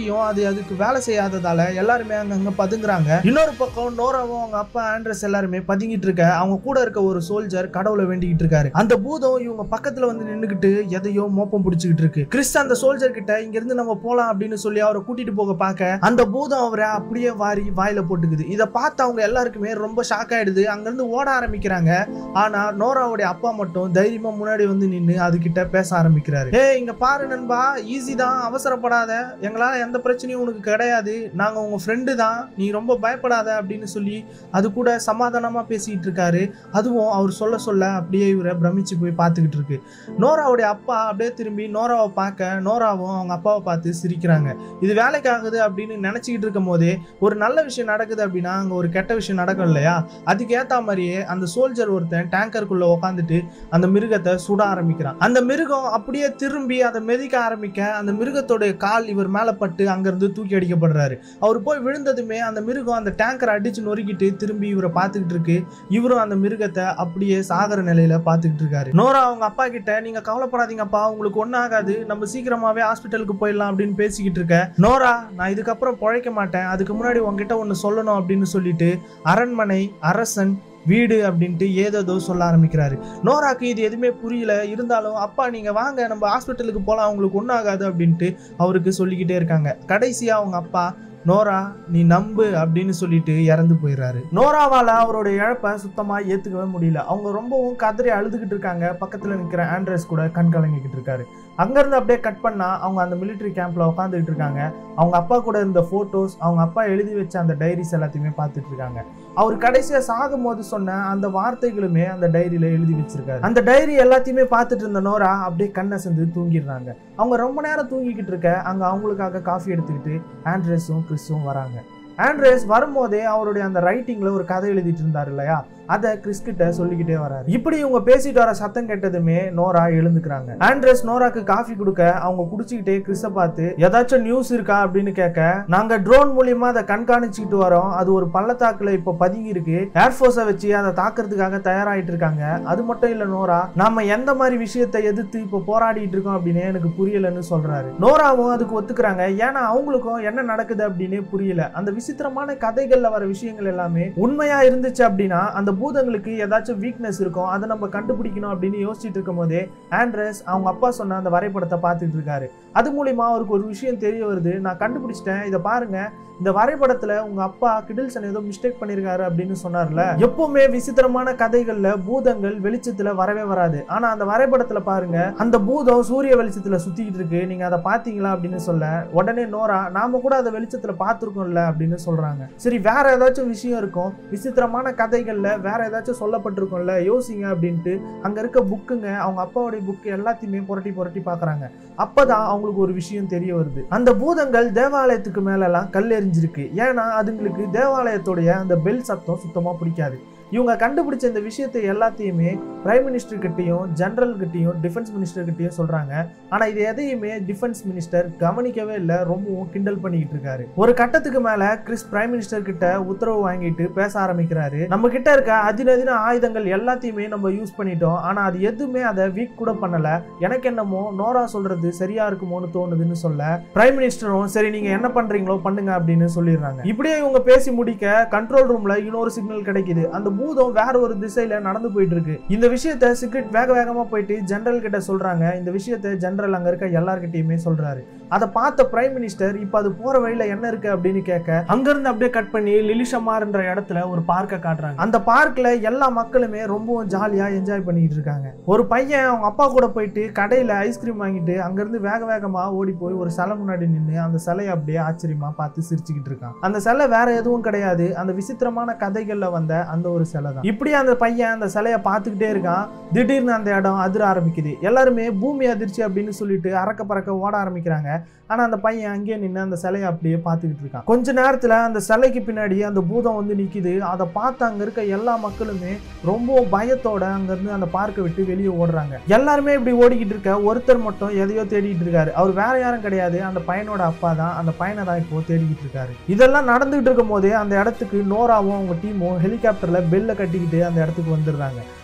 அதுக்கு வேலை செய்யாததால எல்லாருமே அங்கங்க பதுங்குறாங்க இன்னொரு பக்கம் நோராவும் அவங்க அப்பா ஆண்ட்ரஸ் எல்லாருமே பதுங்கிட்டு இருக்க அவங்க கூட இருக்க ஒரு சோல்ஜர் கடவுளை வேண்டிக்கிட்டு இருக்காரு அந்த பூதம் இவங்க பக்கத்துல வந்து நின்னுக்கிட்டு எதையோ மோப்பம் பிடிச்சிக்கிட்டு இருக்கு கிறிஸ் அந்த சோல்ஜர் கிட்ட இங்க இருந்து நம்ம போலாம் அப்படின்னு சொல்லி அவரை கூட்டிட்டு போக பார்க்க அந்த பூதம் அவரை அப்படியே வாரி வாயில போட்டுக்குது இதை பார்த்து அவங்க எல்லாருக்குமே ரொம்ப ஷாக் ஆயிடுது அங்கிருந்து ஓட ஆரம்பிக்கிறாங்க ஆனா நோராவுடைய அப்பா மட்டும் தைரியமா முன்னாடி வந்து நின்னு அதுகிட்ட பேச ஆரம்பிக்கிறாரு ஏய் இங்க பாரு நண்பா ஈஸி தான் அவசரப்படாத எங்களால எந்த பிரச்சனையும் உனக்கு கிடையாது நாங்க உங்க ஃப்ரெண்டு தான் நீ ரொம்ப பயப்படாத அப்படின்னு சொல்லி அது கூட சமாதானமா பேசிட்டு இருக்காரு அதுவும் அவர் சொல்ல சொல்ல அப்படியே இவரை பிரமிச்சு போய் பார்த்துக்கிட்டு இருக்கு நோராவுடைய அப்பா அப்படியே திரும்பி நோராவை பார்க்க நோராவும் அவங்க அப்பாவை பார்த்து சிரிக்கிறாங்க இது வேலைக்கு ஆகுது அப்படின்னு நினைச்சுக்கிட்டு இருக்கும் போதே ஒரு நல்ல விஷயம் நடக்குது அப்படின்னா அங்க ஒரு கெட்ட விஷயம் நடக்கும் இல்லையா அதுக்கு ஏத்த மாதிரியே அந்த சோல்ஜர் ஒருத்தன் டேங்கருக்குள்ள உட்காந்துட்டு அந்த மிருகத்தை சுட ஆரம்பிக்கிறான் அந்த மிருகம் அப்படியே திரும்பி அதை மிதிக்க ஆரம்பிக்க அந்த மிருகத்தோடைய கால் இவர் மேல பட்டு அங்கிருந்து தூக்கி அடிக்கப்படுறாரு அவர் போய் விழுந்ததுமே அந்த மிருகம் அந்த டேங்கரை அடிச்சு நொறுக்கிட்டு திரும்பி இவரை பார்த்துக்கிட்டு இருக்கு இவரும் அந்த மிருகத்தை அப்படியே சாகர நிலையில பார்த்துக்கிட்டு இருக்காரு நோரா அவங்க அப்பா கிட்ட நீங்க கவலைப்படாதீங்கப்பா உங்களுக்கு ஒன்றும் ஆகாது நம்ம சீக்கிரமாவே ஹாஸ்பிட்டலுக்கு போயிடலாம் அப்படின்னு பேசிக்கிட்டு இருக்க நோரா நான் இதுக்கப்புறம் பொழைக்க மாட்டேன் அதுக்கு முன்னாடி உங்ககிட்ட ஒன்று சொல்லணும் அப்படின்னு சொல்லிட்டு அரண்மனை அரசன் வீடு அப்படின்ட்டு ஏதேதோ சொல்ல ஆரம்பிக்கிறாரு நோராக்கு இது எதுவுமே புரியல இருந்தாலும் அப்பா நீங்க வாங்க நம்ம ஹாஸ்பிட்டலுக்கு போகலாம் உங்களுக்கு ஒன்றும் ஆகாது அப்படின்ட்டு அவருக்கு சொல்லிக்கிட்டே இருக்காங்க கடைசியா அவங்க அப்பா நோரா நீ நம்பு அப்படின்னு சொல்லிட்டு இறந்து போயிடுறாரு நோராவால அவரோட இழப்பை சுத்தமா ஏத்துக்கவே முடியல அவங்க ரொம்பவும் கதறி அழுதுகிட்டு இருக்காங்க பக்கத்துல நிக்கிற ஆண்ட்ரஸ் கூட கண் கலங்கிக்கிட்டு இருக்காரு அங்கிருந்து அப்படியே கட் பண்ணா அவங்க அந்த மிலிட்டரி கேம்ப்ல உட்காந்துக்கிட்டு இருக்காங்க அவங்க அப்பா கூட இருந்த போட்டோஸ் அவங்க அப்பா எழுதி வச்ச அந்த டைரிஸ் எல்லாத்தையுமே பார்த்துட்டு இருக்காங்க அவர் கடைசியா சாகும் போது சொன்ன அந்த வார்த்தைகளுமே அந்த டைரியில எழுதி வச்சிருக்காரு அந்த டைரி எல்லாத்தையுமே பார்த்துட்டு இருந்த நோரா அப்படியே கண்ணை செஞ்சு தூங்கிடுறாங்க அவங்க ரொம்ப நேரம் தூங்கிக்கிட்டு இருக்க அங்க அவங்களுக்காக காஃபி எடுத்துக்கிட்டு ஆண்ட்ரஸும் கிறிஸும் வராங்க ஆண்ட்ரேஸ் வரும்போதே அவருடைய அந்த ரைட்டிங்ல ஒரு கதை எழுதிட்டு இருந்தார் இல்லையா அதை கிறிஸ் கிட்ட சொல்லிக்கிட்டே வராரு இப்படி இவங்க பேசிட்டு வர சத்தம் கேட்டதுமே நோரா எழுந்துக்கிறாங்க ஆண்ட்ரேஸ் நோராக்கு காஃபி கொடுக்க அவங்க குடிச்சுக்கிட்டே கிறிஸ பார்த்து ஏதாச்சும் நியூஸ் இருக்கா அப்படின்னு கேட்க நாங்க ட்ரோன் மூலியமா அதை கண்காணிச்சுக்கிட்டு வரோம் அது ஒரு பள்ளத்தாக்குல இப்போ பதுங்கி இருக்கு ஏர்ஃபோர்ஸை வச்சு அதை தாக்குறதுக்காக தயாராயிட்டு இருக்காங்க அது மட்டும் இல்ல நோரா நாம எந்த மாதிரி விஷயத்தை எதிர்த்து இப்போ போராடிட்டு இருக்கோம் அப்படின்னு எனக்கு புரியலன்னு சொல்றாரு நோராவும் அதுக்கு ஒத்துக்கிறாங்க ஏன்னா அவங்களுக்கும் என்ன நடக்குது அப்படின்னு புரியல அந்த விசித்திரமான கதைகள்ல வர விஷயங்கள் எல்லாமே உண்மையா இருந்துச்சு அப்படின்னா அந்த பூதங்களுக்கு ஏதாச்சும் வீக்னஸ் இருக்கும் அதை நம்ம கண்டுபிடிக்கணும் அப்படின்னு யோசிச்சுட்டு இருக்கும் போதே ஆண்ட்ரஸ் அவங்க அப்பா சொன்ன அந்த வரைபடத்தை பார்த்துட்டு இருக்காரு அது மூலியமா அவருக்கு ஒரு விஷயம் தெரிய வருது நான் கண்டுபிடிச்சிட்டேன் இதை பாருங்க இந்த வரைபடத்துல உங்க அப்பா கிடில்சன் ஏதோ மிஸ்டேக் பண்ணிருக்காரு அப்படின்னு சொன்னார்ல எப்பவுமே விசித்திரமான கதைகள்ல பூதங்கள் வெளிச்சத்துல வரவே வராது ஆனா அந்த வரைபடத்துல பாருங்க அந்த பூதம் சூரிய வெளிச்சத்துல சுத்திக்கிட்டு இருக்கு நீங்க அதை பாத்தீங்களா அப்படின்னு சொல்ல உடனே நோரா நாம கூட அதை வெளிச்சத்துல பார்த்துருக்கோம்ல அப்படின்னு சொல்றாங்க சரி வேற ஏதாச்சும் விஷயம் இருக்கும் விசித்திரமான கதைகள்ல வேற ஏதாச்சும் சொல்லப்பட்டிருக்கும்ல யோசிங்க அப்படின்ட்டு அங்க இருக்க புக்குங்க அவங்க அப்பாவுடைய புக்கு எல்லாத்தையுமே புரட்டி புரட்டி பாக்குறாங்க அப்பதான் அவங்களுக்கு ஒரு விஷயம் தெரிய வருது அந்த பூதங்கள் தேவாலயத்துக்கு மேலெல்லாம் கல் எறிஞ்சிருக்கு ஏன்னா அதுங்களுக்கு தேவாலயத்துடைய அந்த பெல் சத்தம் சுத்தமா பிடிக்காது இவங்க கண்டுபிடிச்ச இந்த விஷயத்தை எல்லாத்தையுமே பிரைம் மினிஸ்டர் கிட்டையும் ஜெனரல் கிட்டையும் டிஃபென்ஸ் மினிஸ்டர் கிட்டையும் சொல்றாங்க ஆனா இது எதையுமே டிஃபென்ஸ் மினிஸ்டர் கவனிக்கவே இல்லை ரொம்பவும் கிண்டல் பண்ணிக்கிட்டு இருக்காரு ஒரு கட்டத்துக்கு மேல கிறிஸ் பிரைம் மினிஸ்டர் கிட்ட உத்தரவு வாங்கிட்டு பேச ஆரம்பிக்கிறாரு நம்ம கிட்ட இருக்க அதிநதின ஆயுதங்கள் எல்லாத்தையுமே நம்ம யூஸ் பண்ணிட்டோம் ஆனா அது எதுவுமே அதை வீக் கூட பண்ணல எனக்கு என்னமோ நோரா சொல்றது சரியா இருக்குமோன்னு தோணுதுன்னு சொல்ல பிரைம் மினிஸ்டரும் சரி நீங்க என்ன பண்றீங்களோ பண்ணுங்க அப்படின்னு சொல்லிடுறாங்க இப்படியே இவங்க பேசி முடிக்க கண்ட்ரோல் ரூம்ல இன்னொரு சிக்னல் கிடைக்குது அந்த பூதம் வேற ஒரு திசையில நடந்து போயிட்டு இருக்கு இந்த விஷயத்த சிக்ரெட் வேக வேகமா போயிட்டு ஜெனரல் கிட்ட சொல்றாங்க இந்த விஷயத்த ஜெனரல் அங்க இருக்க எல்லார்கிட்டயுமே சொல்றாரு அதை பார்த்த பிரைம் மினிஸ்டர் இப்ப அது போற வழியில என்ன இருக்கு அப்படின்னு கேட்க அங்கிருந்து அப்படியே கட் பண்ணி லிலிஷமார்ன்ற இடத்துல ஒரு பார்க்க காட்டுறாங்க அந்த பார்க்ல எல்லா மக்களுமே ரொம்பவும் ஜாலியா என்ஜாய் பண்ணிட்டு இருக்காங்க ஒரு பையன் அவங்க அப்பா கூட போயிட்டு கடையில ஐஸ்கிரீம் வாங்கிட்டு அங்கிருந்து வேக வேகமா ஓடி போய் ஒரு சிலை முன்னாடி நின்று அந்த சிலையை அப்படியே ஆச்சரியமா பார்த்து சிரிச்சுக்கிட்டு இருக்கான் அந்த சிலை வேற எதுவும் கிடையாது அந்த விசித்திரமான கதைகள்ல வந்த அந்த ஒரு சிலை தான் இப்படி அந்த பையன் அந்த சிலையை பார்த்துக்கிட்டே இருக்கான் திடீர்னு அந்த இடம் அதிர ஆரம்பிக்குது எல்லாருமே பூமி அதிர்ச்சி அப்படின்னு சொல்லிட்டு அறக்க பறக்க ஓட ஆரம்பிக்கிறாங்க ஆனா அந்த பையன் அங்கேயே நின்று அந்த சிலையை அப்படியே பார்த்துக்கிட்டு இருக்கான் கொஞ்ச நேரத்துல அந்த சிலைக்கு பின்னாடி அந்த பூதம் வந்து நிக்குது அதை பார்த்து அங்க இருக்க எல்லா மக்களுமே ரொம்ப பயத்தோட அங்க இருந்து அந்த பார்க்கை விட்டு வெளியே ஓடுறாங்க எல்லாருமே இப்படி ஓடிக்கிட்டு இருக்க ஒருத்தர் மட்டும் எதையோ தேடிட்டு இருக்காரு அவர் வேற யாரும் கிடையாது அந்த பையனோட அப்பா தான் அந்த பையனை தான் இப்போ தேடிக்கிட்டு இருக்காரு இதெல்லாம் நடந்துகிட்டு இருக்கும் போதே அந்த இடத்துக்கு நோராவும் அவங்க டீமும் ஹெலிகாப்டர்ல பெல்ல கட்டிக்கிட்டு அந்த இடத்துக்கு வந்துடுறாங்க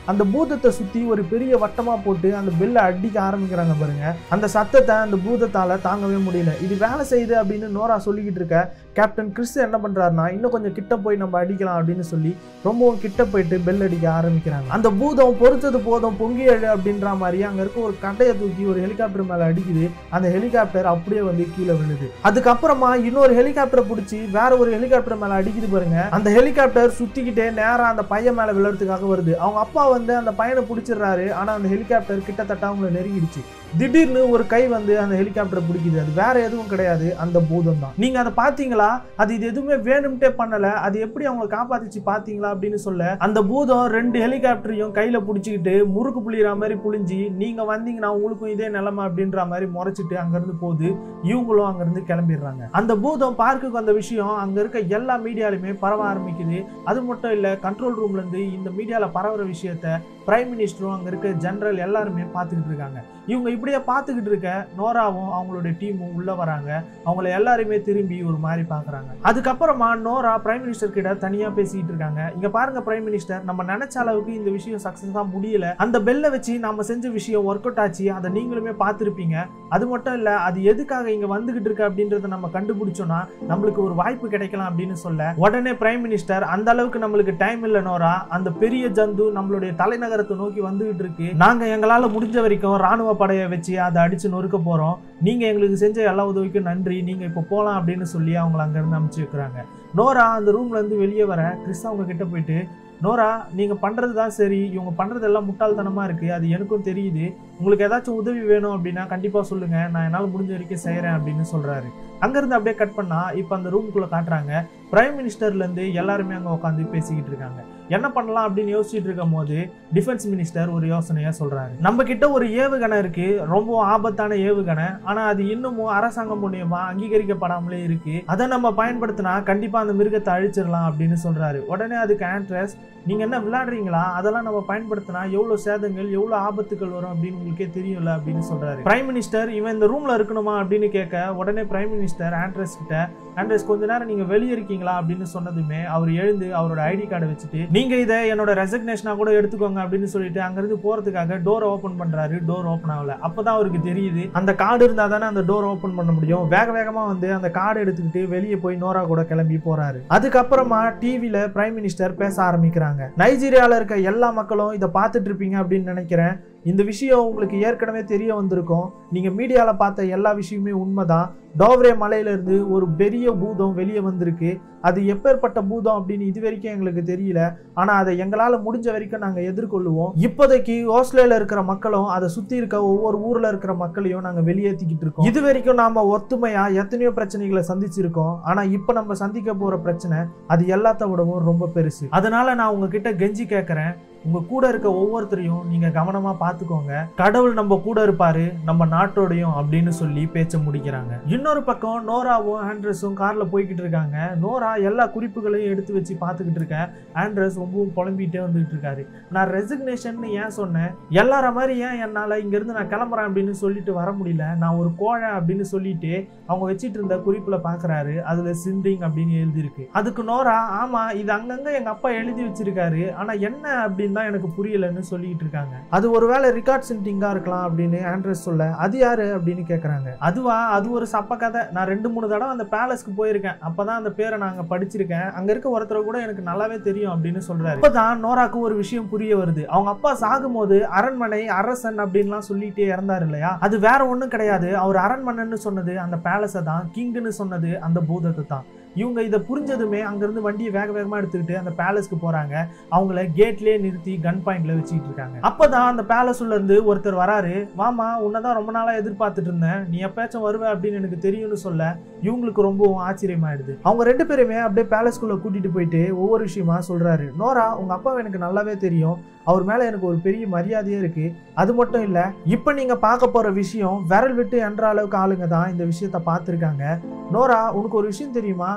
அந்த பூதத்தை சுத்தி ஒரு பெரிய வட்டமா போட்டு அந்த பெல்லை அடிக்க ஆரம்பிக்கிறாங்க பாருங்க அந்த சத்தத்தை அந்த பூதத்தால தாங்கவே முடியல இது வேலை செய்யுது அப்படின்னு நோரா சொல்லிக்கிட்டு இருக்க கேப்டன் கிறிஸ் என்ன பண்றாருன்னா இன்னும் கொஞ்சம் கிட்ட போய் நம்ம அடிக்கலாம் அப்படின்னு சொல்லி ரொம்பவும் கிட்ட போயிட்டு பெல் அடிக்க ஆரம்பிக்கிறாங்க அந்த பூதம் பொறுத்தது போதும் பொங்கி எழு அப்படின்ற மாதிரி அங்க இருக்க ஒரு கட்டையை தூக்கி ஒரு ஹெலிகாப்டர் மேல அடிக்குது அந்த ஹெலிகாப்டர் அப்படியே வந்து கீழே விழுது அதுக்கப்புறமா இன்னொரு ஹெலிகாப்டரை பிடிச்சி வேற ஒரு ஹெலிகாப்டர் மேல அடிக்குது பாருங்க அந்த ஹெலிகாப்டர் சுத்திக்கிட்டே நேரா அந்த பையன் மேல விழுறதுக்காக வருது அவங்க அப்பா வந்து அந்த பையனை பிடிச்சிடுறாரு ஆனா அந்த ஹெலிகாப்டர் கிட்டத்தட்ட அவங்களை நெருங்கிடுச்சு திடீர்னு ஒரு கை வந்து அந்த ஹெலிகாப்டரை பிடிக்குது அது வேற எதுவும் கிடையாது அந்த பூதம் தான் நீங்க அதை பாத்தீங்களா அது இது எதுவுமே வேணும்ட்டே பண்ணல அது எப்படி அவங்களை காப்பாத்திச்சு பாத்தீங்களா அப்படின்னு சொல்ல அந்த பூதம் ரெண்டு ஹெலிகாப்டரையும் கையில பிடிச்சிக்கிட்டு முறுக்கு புளியற மாதிரி புளிஞ்சு நீங்க வந்தீங்கன்னா உங்களுக்கும் இதே நிலைமை அப்படின்ற மாதிரி முறைச்சிட்டு அங்கிருந்து போகுது இவங்களும் அங்கிருந்து கிளம்பிடுறாங்க அந்த பூதம் பார்க்குக்கு வந்த விஷயம் அங்க இருக்க எல்லா மீடியாலுமே பரவ ஆரம்பிக்குது அது மட்டும் இல்ல கண்ட்ரோல் ரூம்ல இருந்து இந்த மீடியால பரவுற விஷயத்த பிரைம் மினிஸ்டரும் அங்க இருக்க ஜெனரல் எல்லாருமே பார்த்துக்கிட்டு இருக்காங்க இவங்க இப்படியே பார்த்துக்கிட்டு இருக்க நோராவும் அவங்களுடைய டீமும் உள்ள வராங்க அவங்கள எல்லாருமே திரும்பி ஒரு மாதிரி பார்க்கறாங்க அதுக்கப்புறமா நோரா பிரைம் மினிஸ்டர் கிட்ட தனியா பேசிக்கிட்டு இருக்காங்க இங்க பாருங்க பிரைம் மினிஸ்டர் நம்ம நினைச்ச அளவுக்கு இந்த விஷயம் சக்சஸா முடியல அந்த பெல்லை வச்சு நம்ம செஞ்ச விஷயம் ஒர்க் அவுட் ஆச்சு அதை நீங்களுமே பார்த்துருப்பீங்க அது மட்டும் இல்ல அது எதுக்காக இங்க வந்துகிட்டு இருக்கு அப்படின்றத நம்ம கண்டுபிடிச்சோம்னா நம்மளுக்கு ஒரு வாய்ப்பு கிடைக்கலாம் அப்படின்னு சொல்ல உடனே பிரைம் மினிஸ்டர் அந்த அளவுக்கு நம்மளுக்கு டைம் இல்ல நோரா அந்த பெரிய ஜந்து நம்மளுடைய தலைநகரத்தை நோக்கி வந்துகிட்டு இருக்கு நாங்க எங்களால முடிஞ்ச வரைக்கும் ராணுவ படையை வச்சு அதை அடிச்சு நொறுக்க போறோம் நீங்க எங்களுக்கு செஞ்ச எல்லா உதவிக்கும் நன்றி நீங்க இப்போ போலாம் அப்படின்னு சொல்லி அவங்கள அங்க இருந்து அனுப்பிச்சு வைக்கிறாங்க நோரா அந்த ரூம்ல இருந்து வெளியே வர கிறிஸ் அவங்க கிட்ட போயிட்டு நோரா நீங்க பண்றது தான் சரி இவங்க பண்றது எல்லாம் முட்டாள்தனமா இருக்கு அது எனக்கும் தெரியுது உங்களுக்கு ஏதாச்சும் உதவி வேணும் அப்படின்னா கண்டிப்பா சொல்லுங்க நான் என்னால் முடிஞ்ச வரைக்கும் செய்யறேன் அப்படின்னு சொல்றாரு அங்கிருந்து அப்படியே கட் பண்ணா இப்போ அந்த ரூமுக்குள்ள காட்டுறாங்க பிரைம் மினிஸ்டர்ல இருந்து எல்லாருமே அங்க உட்காந்து பேசிக்கிட்டு இருக்காங்க என்ன பண்ணலாம் அப்படின்னு யோசிச்சுட்டு இருக்கும் போது டிஃபென்ஸ் மினிஸ்டர் ஒரு யோசனையா சொல்றாரு நம்ம கிட்ட ஒரு ஏவுகணை இருக்கு ரொம்ப ஆபத்தான ஏவுகணை ஆனா அது இன்னமும் அரசாங்கம் மூலியமா அங்கீகரிக்கப்படாமலே இருக்கு அதை நம்ம பயன்படுத்தினா கண்டிப்பா அந்த மிருகத்தை அழிச்சிடலாம் அப்படின்னு சொல்றாரு உடனே அதுக்கு ஆண்ட்ரஸ் நீங்க என்ன விளையாடுறீங்களா அதெல்லாம் நம்ம பயன்படுத்தினா எவ்வளவு சேதங்கள் எவ்வளவு ஆபத்துகள் வரும் அப்படின்னு உங்களுக்கே தெரியும்ல அப்படின்னு சொல்றாரு பிரைம் மினிஸ்டர் இவன் இந்த ரூம்ல இருக்கணுமா அப்படின்னு கேட்க உடனே பிரைம் மினிஸ்டர் ஆண்ட்ரஸ் கிட்ட ஆண்ட்ரஸ் கொஞ்ச நேரம் நீங்க வெளியே இருக்கீங்களா அப்படின்னு சொன்னதுமே அவர் எழுந்து அவரோட ஐடி கார்டை வச்சுட்டு நீங்க இதை என்னோட ரெசிக்னேஷனா கூட எடுத்துக்கோங்க அப்படின்னு சொல்லிட்டு அங்கிருந்து போறதுக்காக டோர் ஓபன் பண்றாரு டோர் ஓபன் ஆகல அப்பதான் அவருக்கு தெரியுது அந்த கார்டு இருந்தா தானே அந்த டோர் ஓபன் பண்ண முடியும் வேக வேகமா வந்து அந்த கார்டு எடுத்துக்கிட்டு வெளியே போய் நோரா கூட கிளம்பி போறாரு அதுக்கப்புறமா டிவில பிரைம் மினிஸ்டர் பேச ஆரம்பிக்கிறாங்க நைஜீரியால இருக்க எல்லா மக்களும் இதை பார்த்துட்டு இருப்பீங்க அப்படின்னு நினைக்கிறேன் இந்த விஷயம் உங்களுக்கு ஏற்கனவே தெரிய வந்திருக்கும் நீங்க மீடியால பார்த்த எல்லா விஷயமே உண்மைதான் டோவ்ரே மலையில இருந்து ஒரு பெரிய பூதம் வெளியே வந்திருக்கு அது எப்பேற்பட்ட பூதம் அப்படின்னு இது வரைக்கும் எங்களுக்கு தெரியல ஆனா அதை எங்களால முடிஞ்ச வரைக்கும் நாங்க எதிர்கொள்ளுவோம் இப்போதைக்கு ஆஸ்திரேலியால இருக்கிற மக்களும் அதை சுத்தி இருக்க ஒவ்வொரு ஊர்ல இருக்கிற மக்களையும் நாங்க வெளியேற்றிக்கிட்டு இருக்கோம் இது வரைக்கும் நாம ஒத்துமையா எத்தனையோ பிரச்சனைகளை சந்திச்சிருக்கோம் ஆனா இப்ப நம்ம சந்திக்க போற பிரச்சனை அது எல்லாத்த விடவும் ரொம்ப பெருசு அதனால நான் உங்ககிட்ட கெஞ்சி கேட்கறேன் உங்க கூட இருக்க ஒவ்வொருத்தரையும் நீங்க கவனமா பாத்துக்கோங்க கடவுள் நம்ம கூட இருப்பாரு நம்ம நாட்டோடையும் அப்படின்னு சொல்லி பேச்ச முடிக்கிறாங்க இன்னொரு பக்கம் நோராவும் ஆண்ட்ரஸும் கார்ல போய்கிட்டு இருக்காங்க நோரா எல்லா குறிப்புகளையும் எடுத்து வச்சு பார்த்துக்கிட்டு இருக்கேன் ஆண்ட்ரஸ் ரொம்பவும் புலம்பிட்டே வந்துகிட்டு இருக்காரு நான் ரெசிக்னேஷன் ஏன் சொன்னேன் எல்லார மாதிரி ஏன் என்னால இங்க இருந்து நான் கிளம்புறேன் அப்படின்னு சொல்லிட்டு வர முடியல நான் ஒரு கோழை அப்படின்னு சொல்லிட்டு அவங்க வச்சிட்டு இருந்த குறிப்புல பாக்குறாரு அதுல சிண்டிங் அப்படின்னு எழுதியிருக்கு அதுக்கு நோரா ஆமா இது அங்கங்க எங்க அப்பா எழுதி வச்சிருக்காரு ஆனா என்ன அப்படின்னு தான் எனக்கு புரியலன்னு சொல்லிட்டு இருக்காங்க அது ஒருவேளை ரிகார்ட் சிண்டிங்கா இருக்கலாம் அப்படின்னு ஆண்ட்ரஸ் சொல்ல அது யாரு அப்படின்னு கேக்குறாங்க அதுவா அது ஒரு சப்ப கதை நான் ரெண்டு மூணு தடவை அந்த பேலஸ்க்கு போயிருக்கேன் அப்பதான் அந்த பேரை நாங்க படிச்சிருக்கேன் அங்க இருக்க ஒருத்தரை கூட எனக்கு நல்லாவே தெரியும் அப்படின்னு சொல்றாரு இப்பதான் நோராக்கு ஒரு விஷயம் புரிய வருது அவங்க அப்பா சாகும்போது அரண்மனை அரசன் அப்படின்லாம் சொல்லிட்டே இறந்தாரு இல்லையா அது வேற ஒண்ணும் கிடையாது அவர் அரண்மனைன்னு சொன்னது அந்த பேலஸை தான் கிங்னு சொன்னது அந்த பூதத்தை தான் இவங்க இதை புரிஞ்சதுமே அங்கிருந்து வண்டியை வேக வேகமா எடுத்துக்கிட்டு அந்த பேலஸ்க்கு போறாங்க அவங்கள கேட்லயே நிறுத்தி கன் பாயிண்ட்ல வச்சுக்கிட்டு இருக்காங்க அப்பதான் அந்த பேலஸ் உள்ள இருந்து ஒருத்தர் வராரு மாமா உன்னதான் ரொம்ப நாளா எதிர்பார்த்துட்டு இருந்தேன் நீ எப்பயாச்சும் வருவ அப்படின்னு எனக்கு தெரியும்னு சொல்ல இவங்களுக்கு ரொம்பவும் ஆச்சரியமாயிடுது அவங்க ரெண்டு பேருமே அப்படியே பேலஸ்குள்ள கூட்டிட்டு போயிட்டு ஒவ்வொரு விஷயமா சொல்றாரு நோரா உங்க அப்பாவை எனக்கு நல்லாவே தெரியும் அவர் மேல எனக்கு ஒரு பெரிய மரியாதையே இருக்கு அது மட்டும் இல்ல இப்ப நீங்க பார்க்க போற விஷயம் விரல் விட்டு என்ற அளவுக்கு ஆளுங்க தான் இந்த விஷயத்த பார்த்துருக்காங்க நோரா உனக்கு ஒரு விஷயம் தெரியுமா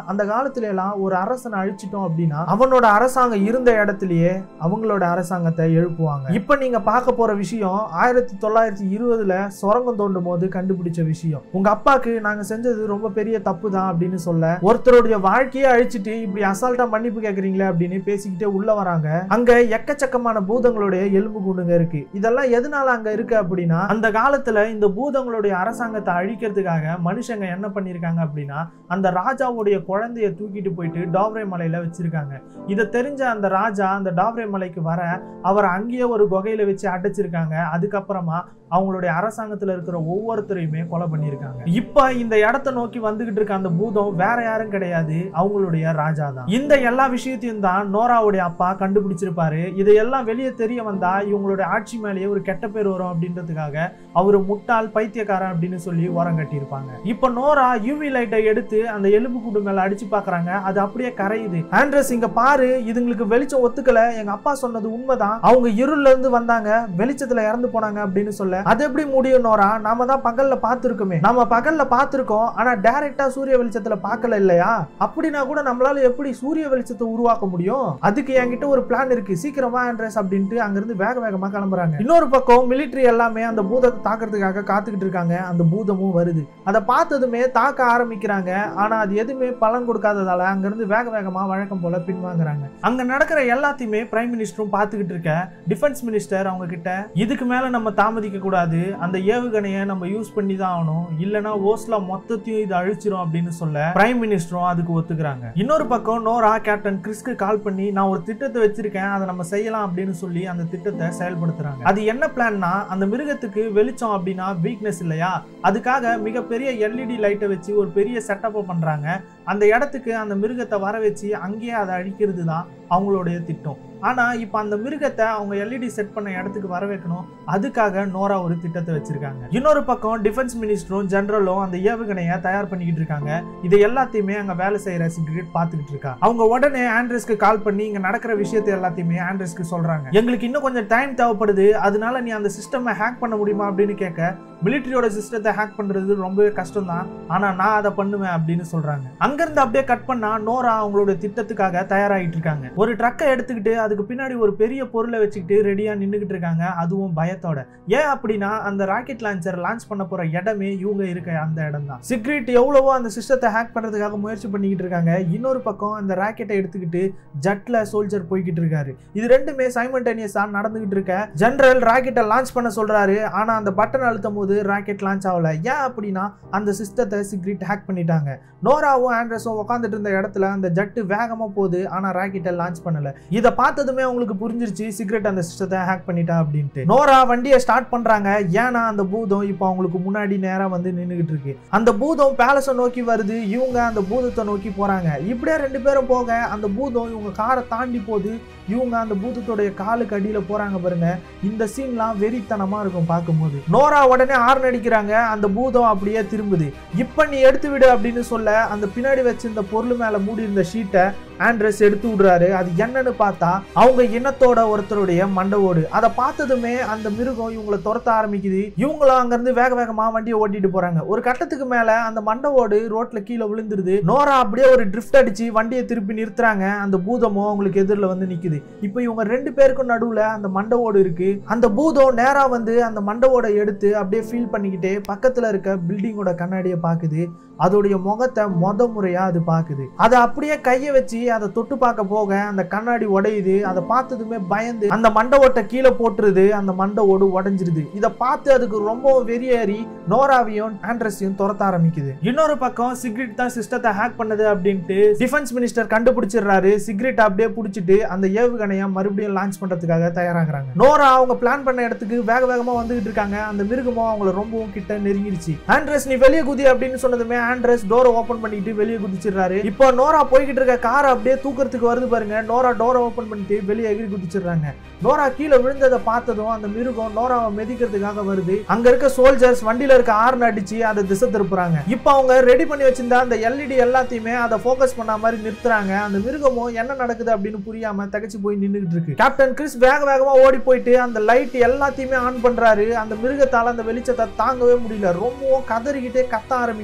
அந்த காலத்துல எல்லாம் ஒரு அரசனை அழிச்சிட்டோம் அப்படின்னா அவனோட அரசாங்கம் இருந்த இடத்துலயே அவங்களோட அரசாங்கத்தை எழுப்புவாங்க இப்ப நீங்க பார்க்க போற விஷயம் ஆயிரத்தி தொள்ளாயிரத்தி இருபதுல சுரங்கம் தோண்டும் போது கண்டுபிடிச்ச விஷயம் உங்க அப்பாக்கு நாங்க செஞ்சது ரொம்ப பெரிய தப்பு தான் அப்படின்னு சொல்ல ஒருத்தருடைய வாழ்க்கையை அழிச்சிட்டு இப்படி அசால்ட்டா மன்னிப்பு கேக்குறீங்களே அப்படின்னு பேசிக்கிட்டே உள்ள வராங்க அங்க எக்கச்சக்கமான பூதங்களுடைய எலும்பு கூண்டுங்க இருக்கு இதெல்லாம் எதனால அங்க இருக்கு அப்படின்னா அந்த காலத்துல இந்த பூதங்களுடைய அரசாங்கத்தை அழிக்கிறதுக்காக மனுஷங்க என்ன பண்ணிருக்காங்க அப்படின்னா அந்த ராஜாவுடைய குழந்தைய தூக்கிட்டு போயிட்டு டாவ்ரே மலையில வச்சிருக்காங்க இதை தெரிஞ்ச அந்த ராஜா அந்த டாவ்ரே மலைக்கு வர அவர் அங்கேயே ஒரு குகையில வச்சு அடைச்சிருக்காங்க அதுக்கப்புறமா அவங்களுடைய அரசாங்கத்துல இருக்கிற ஒவ்வொருத்தரையுமே கொலை பண்ணியிருக்காங்க இப்ப இந்த இடத்த நோக்கி வந்துகிட்டு இருக்க அந்த பூதம் வேற யாரும் கிடையாது அவங்களுடைய ராஜா தான் இந்த எல்லா விஷயத்தையும் தான் நோராவுடைய அப்பா கண்டுபிடிச்சிருப்பாரு இதையெல்லாம் வெளியே தெரிய வந்தா இவங்களுடைய ஆட்சி மேலேயே ஒரு கெட்ட பேர் வரும் அப்படின்றதுக்காக அவரு முட்டாள் பைத்தியக்காரன் அப்படின்னு சொல்லி ஓரம் கட்டியிருப்பாங்க இப்ப நோரா யூவி லைட்டை எடுத்து அந்த எலும்பு கூடு மேல அடிச்சு பாக்குறாங்க அது அப்படியே கரையுது ஆண்ட்ரஸ் இங்க பாரு இதுங்களுக்கு வெளிச்சம் ஒத்துக்கல எங்க அப்பா சொன்னது உண்மைதான் அவங்க இருள்ல இருந்து வந்தாங்க வெளிச்சத்துல இறந்து போனாங்க அப்படின்னு சொல்ல அது எப்படி முடியும் நோரா நாம தான் பகல்ல பார்த்திருக்கோமே நாம பகல்ல பார்த்திருக்கோம் ஆனா டைரக்டா சூரிய வெளிச்சத்துல பார்க்கல இல்லையா அப்படின்னா கூட நம்மளால எப்படி சூரிய வெளிச்சத்தை உருவாக்க முடியும் அதுக்கு என்கிட்ட ஒரு பிளான் இருக்கு சீக்கிரமா ஆண்ட்ரஸ் அப்படின்ட்டு அங்கிருந்து வேக வேகமா கிளம்புறாங்க இன்னொரு பக்கம் மிலிட்டரி எல்லாமே அந்த பூதத்தை தாக்குறதுக்காக காத்துக்கிட்டு இருக்காங்க அந்த பூதமும் வருது அதை பார்த்ததுமே தாக்க ஆரம்பிக்கிறாங்க ஆனா அது எதுவுமே பலன் கொடுக்காததால அங்கிருந்து வேக வேகமா வழக்கம் போல பின்வாங்குறாங்க அங்க நடக்கிற எல்லாத்தையுமே பிரைம் மினிஸ்டரும் பார்த்துக்கிட்டு இருக்க டிஃபென்ஸ் மினிஸ்டர் அவங்க கிட்ட இதுக்கு மேல நம்ம தாமதிக்க கூடாது அந்த ஏவுகணையை நம்ம யூஸ் பண்ணி தான் ஆகணும் இல்லனா ஓஸ்லா மொத்தத்தையும் இது அழிச்சிரும் அப்படின்னு சொல்ல பிரைம் மினிஸ்டரும் அதுக்கு ஒத்துக்கிறாங்க இன்னொரு பக்கம் நோரா கேப்டன் கிறிஸ்க்கு கால் பண்ணி நான் ஒரு திட்டத்தை வச்சிருக்கேன் அதை நம்ம செய்யலாம் அப்படின்னு சொல்லி அந்த திட்டத்தை செயல்படுத்துறாங்க அது என்ன பிளான்னா அந்த மிருகத்துக்கு வெளிச்சம் அப்படின்னா வீக்னஸ் இல்லையா அதுக்காக மிகப்பெரிய எல்இடி லைட்டை வச்சு ஒரு பெரிய செட்டப்பை பண்றாங்க அந்த இடத்துக்கு அந்த மிருகத்தை வர வச்சு அங்கேயே அதை அழிக்கிறது தான் அவங்களுடைய திட்டம் ஆனா இப்போ அந்த மிருகத்தை அவங்க எல்இடி செட் பண்ண இடத்துக்கு வர வைக்கணும் அதுக்காக நோரா ஒரு திட்டத்தை வச்சிருக்காங்க இன்னொரு பக்கம் டிஃபென்ஸ் மினிஸ்டரும் ஜெனரலும் அந்த ஏவுகணையை தயார் பண்ணிக்கிட்டு இருக்காங்க இதை எல்லாத்தையுமே அங்க வேலை செய்யற சிக்ரெட் பார்த்துக்கிட்டு இருக்கா அவங்க உடனே ஆண்ட்ரஸ்க்கு கால் பண்ணி இங்க நடக்கிற விஷயத்தை எல்லாத்தையுமே ஆண்ட்ரஸ்க்கு சொல்றாங்க எங்களுக்கு இன்னும் கொஞ்சம் டைம் தேவைப்படுது அதனால நீ அந்த சிஸ்டமை ஹேக் பண்ண முடியுமா அப்படின்னு கேட்க மிலிட்டரியோட சிஸ்டத்தை ஹேக் பண்றது ரொம்பவே கஷ்டம் தான் ஆனா நான் அதை பண்ணுவேன் அப்படின்னு சொல்றாங்க அங்கிருந்து அப்படியே கட் பண்ணா நோரா அவங்களோட திட்டத்துக்காக தயாராகிட்டு இருக்காங்க ஒரு ட்ரக்கை எடுத்துக்கிட்டு அதுக்கு பின்னாடி ஒரு பெரிய பொருளை வச்சுக்கிட்டு ரெடியா நின்றுகிட்டு இருக்காங்க அதுவும் பயத்தோட ஏன் அப்படின்னா அந்த ராக்கெட் லான்ச்சர் லான்ச் பண்ண போற இடமே இவங்க இருக்க அந்த இடம் தான் சிக்ரெட் எவ்வளவோ அந்த சிஸ்டத்தை ஹேக் பண்றதுக்காக முயற்சி பண்ணிக்கிட்டு இருக்காங்க இன்னொரு பக்கம் அந்த ராக்கெட்டை எடுத்துக்கிட்டு ஜட்ல சோல்ஜர் போய்கிட்டு இருக்காரு இது ரெண்டுமே சைமல்டேனியஸா நடந்துகிட்டு இருக்க ஜெனரல் ராக்கெட்டை லான்ச் பண்ண சொல்றாரு ஆனா அந்த பட்டன் அழுத்தும் போது ராக்கெட் லான்ச் ஆகல ஏன் அப்படின்னா அந்த சிஸ்டத்தை சிக்ரெட் ஹேக் பண்ணிட்டாங்க நோராவும் ஆண்ட்ரஸும் உட்காந்துட்டு இருந்த இடத்துல அந்த ஜட்டு வேகமா போகுது ஆனா ராக்கெட்டை லான்ச் பண்ணல இதை பார்த்ததுமே அவங்களுக்கு புரிஞ்சிருச்சு சிகரெட் அந்த சிஸ்டத்தை ஹேக் பண்ணிட்டா அப்படின்ட்டு நோரா வண்டியை ஸ்டார்ட் பண்றாங்க ஏன்னா அந்த பூதம் இப்போ அவங்களுக்கு முன்னாடி நேரா வந்து நின்றுகிட்டு இருக்கு அந்த பூதம் பேலஸை நோக்கி வருது இவங்க அந்த பூதத்தை நோக்கி போறாங்க இப்படியே ரெண்டு பேரும் போக அந்த பூதம் இவங்க காரை தாண்டி போகுது இவங்க அந்த பூதத்தோடைய காலுக்கு அடியில போறாங்க பாருங்க இந்த சீன்லாம் வெறித்தனமா இருக்கும் பார்க்கும்போது நோரா உடனே ஆர்ன் அடிக்கிறாங்க அந்த பூதம் அப்படியே திரும்புது இப்ப நீ எடுத்து விடு அப்படின்னு சொல்ல அந்த பின்னாடி வச்சிருந்த பொருள் மேல மூடி இருந்த ஷீட்டை ஆண்ட்ரஸ் எடுத்து விடுறாரு அது என்னன்னு பார்த்தா அவங்க இனத்தோட ஒருத்தருடைய மண்டவோடு அதை பார்த்ததுமே அந்த மிருகம் இவங்களை துரத்த ஆரம்பிக்குது இவங்களும் அங்கிருந்து வேக வேகமா வண்டியை ஓட்டிட்டு போறாங்க ஒரு கட்டத்துக்கு மேல அந்த மண்டவோடு ரோட்ல கீழே விழுந்துருது நோரா அப்படியே ஒரு ட்ரிஃப்ட் அடிச்சு வண்டியை திருப்பி நிறுத்துறாங்க அந்த பூதமும் அவங்களுக்கு எதிரில் வந்து நிக்குது இப்போ இவங்க ரெண்டு பேருக்கும் நடுவுல அந்த மண்டவோடு இருக்கு அந்த பூதம் நேரா வந்து அந்த மண்டவோட எடுத்து அப்படியே ஃபீல் பண்ணிக்கிட்டே பக்கத்துல இருக்க பில்டிங்கோட கண்ணாடியை பாக்குது அதோடைய முகத்தை மொத முறையா அது பாக்குது அதை அப்படியே கையை வச்சு அதை தொட்டு பார்க்க போக அந்த கண்ணாடி உடையுது அதை பார்த்ததுமே பயந்து அந்த மண்டை ஓட்டை கீழே போட்டுருது அந்த மண்டை ஓடு உடைஞ்சிருது இதை பார்த்து அதுக்கு ரொம்ப வெறியேறி நோராவையும் ஆண்ட்ரஸையும் துரத்த ஆரம்பிக்குது இன்னொரு பக்கம் சிக்ரெட் தான் சிஸ்டத்தை ஹேக் பண்ணது அப்படின்ட்டு டிஃபென்ஸ் மினிஸ்டர் கண்டுபிடிச்சிடுறாரு சிக்ரெட் அப்படியே பிடிச்சிட்டு அந்த ஏவுகணையை மறுபடியும் லான்ச் பண்றதுக்காக தயாராகிறாங்க நோரா அவங்க பிளான் பண்ண இடத்துக்கு வேக வேகமா வந்துகிட்டு இருக்காங்க அந்த மிருகமும் அவங்கள ரொம்பவும் கிட்ட நெருங்கிருச்சு ஆண்ட்ரஸ் நீ வெளியே குதி அப்படின்னு சொன்னதுமே ஆண்ட்ரஸ் டோரை ஓபன் பண்ணிட்டு வெளியே குதிச்சிடுறாரு இப்போ நோரா போய்கிட்டு இருக்க காரை அப்படியே தூக்கறதுக்கு வருது பாருங்க நோரா டோரை ஓபன் பண்ணிட்டு வெளியே எகிரி குதிச்சிடுறாங்க நோரா கீழே விழுந்ததை பார்த்ததும் அந்த மிருகம் நோராவை மிதிக்கிறதுக்காக வருது அங்க இருக்க சோல்ஜர்ஸ் வண்டியில இருக்க ஆர்ன் அடிச்சு அதை திசை திருப்புறாங்க இப்போ அவங்க ரெடி பண்ணி வச்சிருந்த அந்த எல்இடி எல்லாத்தையுமே அதை ஃபோக்கஸ் பண்ண மாதிரி நிறுத்துறாங்க அந்த மிருகமும் என்ன நடக்குது அப்படின்னு புரியாம தகச்சு போய் நின்றுகிட்டு இருக்கு கேப்டன் கிறிஸ் வேக வேகமா ஓடி போயிட்டு அந்த லைட் எல்லாத்தையுமே ஆன் பண்றாரு அந்த மிருகத்தால அந்த வெளிச்சத்தை தாங்கவே முடியல ரொம்பவும் கதறிக்கிட்டே கத்த ஆரம்பிக்குது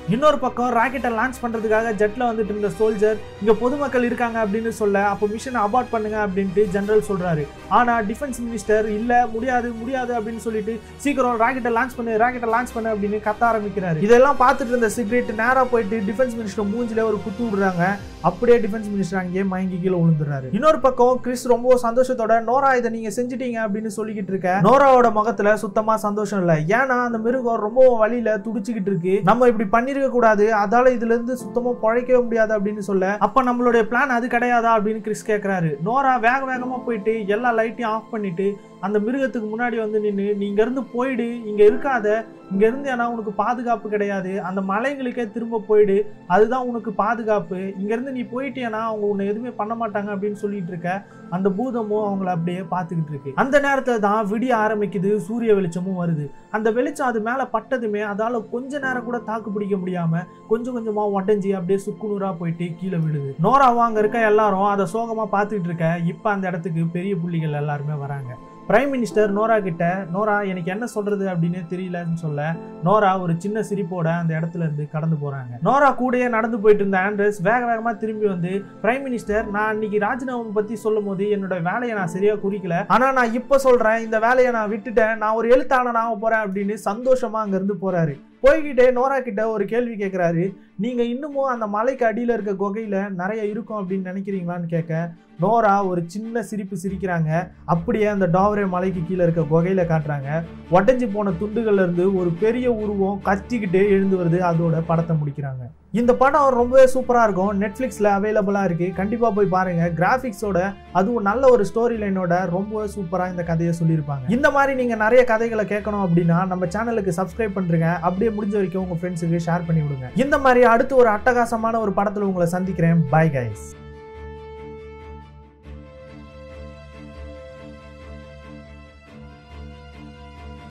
இன்னொரு பக்கம் ராக்கெட்டை லான்ச் பண்றதுக்காக ஜெட்ல வந்துட்டு இருந்த சோல்ஜர் இங்க பொதுமக்கள் இருக்காங்க அப்படின்னு சொல்ல அப்போ மிஷனை அபார்ட் பண்ணுங்க அப்படின்ட்டு ஜெனரல் சொல்றாரு ஆனா டிஃபென்ஸ் மினிஸ்டர் இல்ல முடியாது முடியாது அப்படின்னு சொல்லிட்டு சீக்கிரம் ராக்கெட்டை லான்ச் பண்ணு ராக்கெட்டை லான்ச் பண்ணு அப்படின்னு கத்த ஆரம்பிக்கிறாரு இதெல்லாம் பார்த்துட்டு இருந்த சிகரெட் நேரா போயிட்டு டிஃபென்ஸ் மினிஸ்டர் மூஞ்சில ஒரு குத்து விடுறாங்க அப்படியே டிஃபென்ஸ் மினிஸ்டர் அங்கேயே மயங்கி கீழே விழுந்துறாரு இன்னொரு பக்கம் கிறிஸ் ரொம்ப சந்தோஷத்தோட நோரா இதை நீங்க செஞ்சிட்டீங்க அப்படின்னு சொல்லிக்கிட்டு இருக்க நோராவோட முகத்துல சுத்தமா சந்தோஷம் இல்ல ஏன்னா அந்த மிருகம் ரொம்ப வழியில துடிச்சுக்கிட்டு இருக்கு நம்ம இப்படி பண்ணிருக்க கூடாது அதால இதுல இருந்து சுத்தமா பழைக்கவே முடியாது அப்படின்னு சொல்ல அப்ப நம்மளுடைய பிளான் அது கிடையாதா அப்படின்னு கிறிஸ் கேக்குறாரு நோரா வேக வேகமா போயிட்டு எல்லா லைட்டையும் ஆஃப் பண்ணிட்டு அந்த மிருகத்துக்கு முன்னாடி வந்து நின்று நீ இங்க இருந்து போயிடு இங்க இருக்காத இங்க இருந்து ஏன்னா உனக்கு பாதுகாப்பு கிடையாது அந்த மலைங்களுக்கே திரும்ப போயிடு அதுதான் உனக்கு பாதுகாப்பு இங்க இருந்து நீ போயிட்டேனா அவங்க உன்னை எதுவுமே பண்ண மாட்டாங்க அப்படின்னு சொல்லிட்டு இருக்க அந்த பூதமும் அவங்கள அப்படியே பார்த்துக்கிட்டு இருக்கு அந்த நேரத்துல தான் விடிய ஆரம்பிக்குது சூரிய வெளிச்சமும் வருது அந்த வெளிச்சம் அது மேல பட்டதுமே அதால கொஞ்ச நேரம் கூட தாக்கு பிடிக்க முடியாம கொஞ்சம் கொஞ்சமா உடஞ்சி அப்படியே சுக்குநூறா போயிட்டு கீழே விழுது நோராவும் அங்க இருக்க எல்லாரும் அதை சோகமா பார்த்துக்கிட்டு இருக்க இப்ப அந்த இடத்துக்கு பெரிய புள்ளிகள் எல்லாருமே வராங்க பிரைம் மினிஸ்டர் நோரா கிட்ட நோரா எனக்கு என்ன சொல்றது அப்படின்னு தெரியலன்னு சொல்ல நோரா ஒரு சின்ன சிரிப்போட அந்த இடத்துல இருந்து கடந்து போறாங்க நோரா கூடயே நடந்து போயிட்டு இருந்த ஆண்ட்ரஸ் வேக வேகமா திரும்பி வந்து பிரைம் மினிஸ்டர் நான் அன்னைக்கு ராஜினாமா பத்தி சொல்லும் போது என்னோட வேலையை நான் சரியா குறிக்கல ஆனா நான் இப்ப சொல்றேன் இந்த வேலையை நான் விட்டுட்டேன் நான் ஒரு எழுத்தாளன் ஆக போறேன் அப்படின்னு சந்தோஷமா அங்க இருந்து போறாரு போய்கிட்டே நோரா கிட்ட ஒரு கேள்வி கேட்குறாரு நீங்க இன்னமும் அந்த மலைக்கு அடியில இருக்க குகையில நிறைய இருக்கும் அப்படின்னு நினைக்கிறீங்களான்னு கேட்க நோரா ஒரு சின்ன சிரிப்பு சிரிக்கிறாங்க அப்படியே அந்த டாவரே மலைக்கு கீழே இருக்க குகையில காட்டுறாங்க உடஞ்சி போன துண்டுகள்ல இருந்து ஒரு பெரிய உருவம் கத்திக்கிட்டு எழுந்து வருது அதோட படத்தை முடிக்கிறாங்க இந்த படம் ரொம்பவே சூப்பராக இருக்கும் நெட்ஃப்ளிக்ஸில் அவைலபிளாக இருக்குது கண்டிப்பாக போய் பாருங்கள் கிராஃபிக்ஸோட அதுவும் நல்ல ஒரு ஸ்டோரி லைனோட ரொம்பவே சூப்பராக இந்த கதையை சொல்லியிருப்பாங்க இந்த மாதிரி நீங்கள் நிறைய கதைகளை கேட்கணும் அப்படின்னா நம்ம சேனலுக்கு சப்ஸ்கிரைப் பண்ணுறங்க அப்படியே முடிஞ்ச வரைக்கும் உங்கள் ஃப்ரெண்ட்ஸுக்கு ஷேர் பண்ணி விடுங்க இந்த மாதிரி அடுத்து ஒரு அட்டகாசமான ஒரு படத்தில் உங்களை சந்திக்கிறேன் பை கைஸ்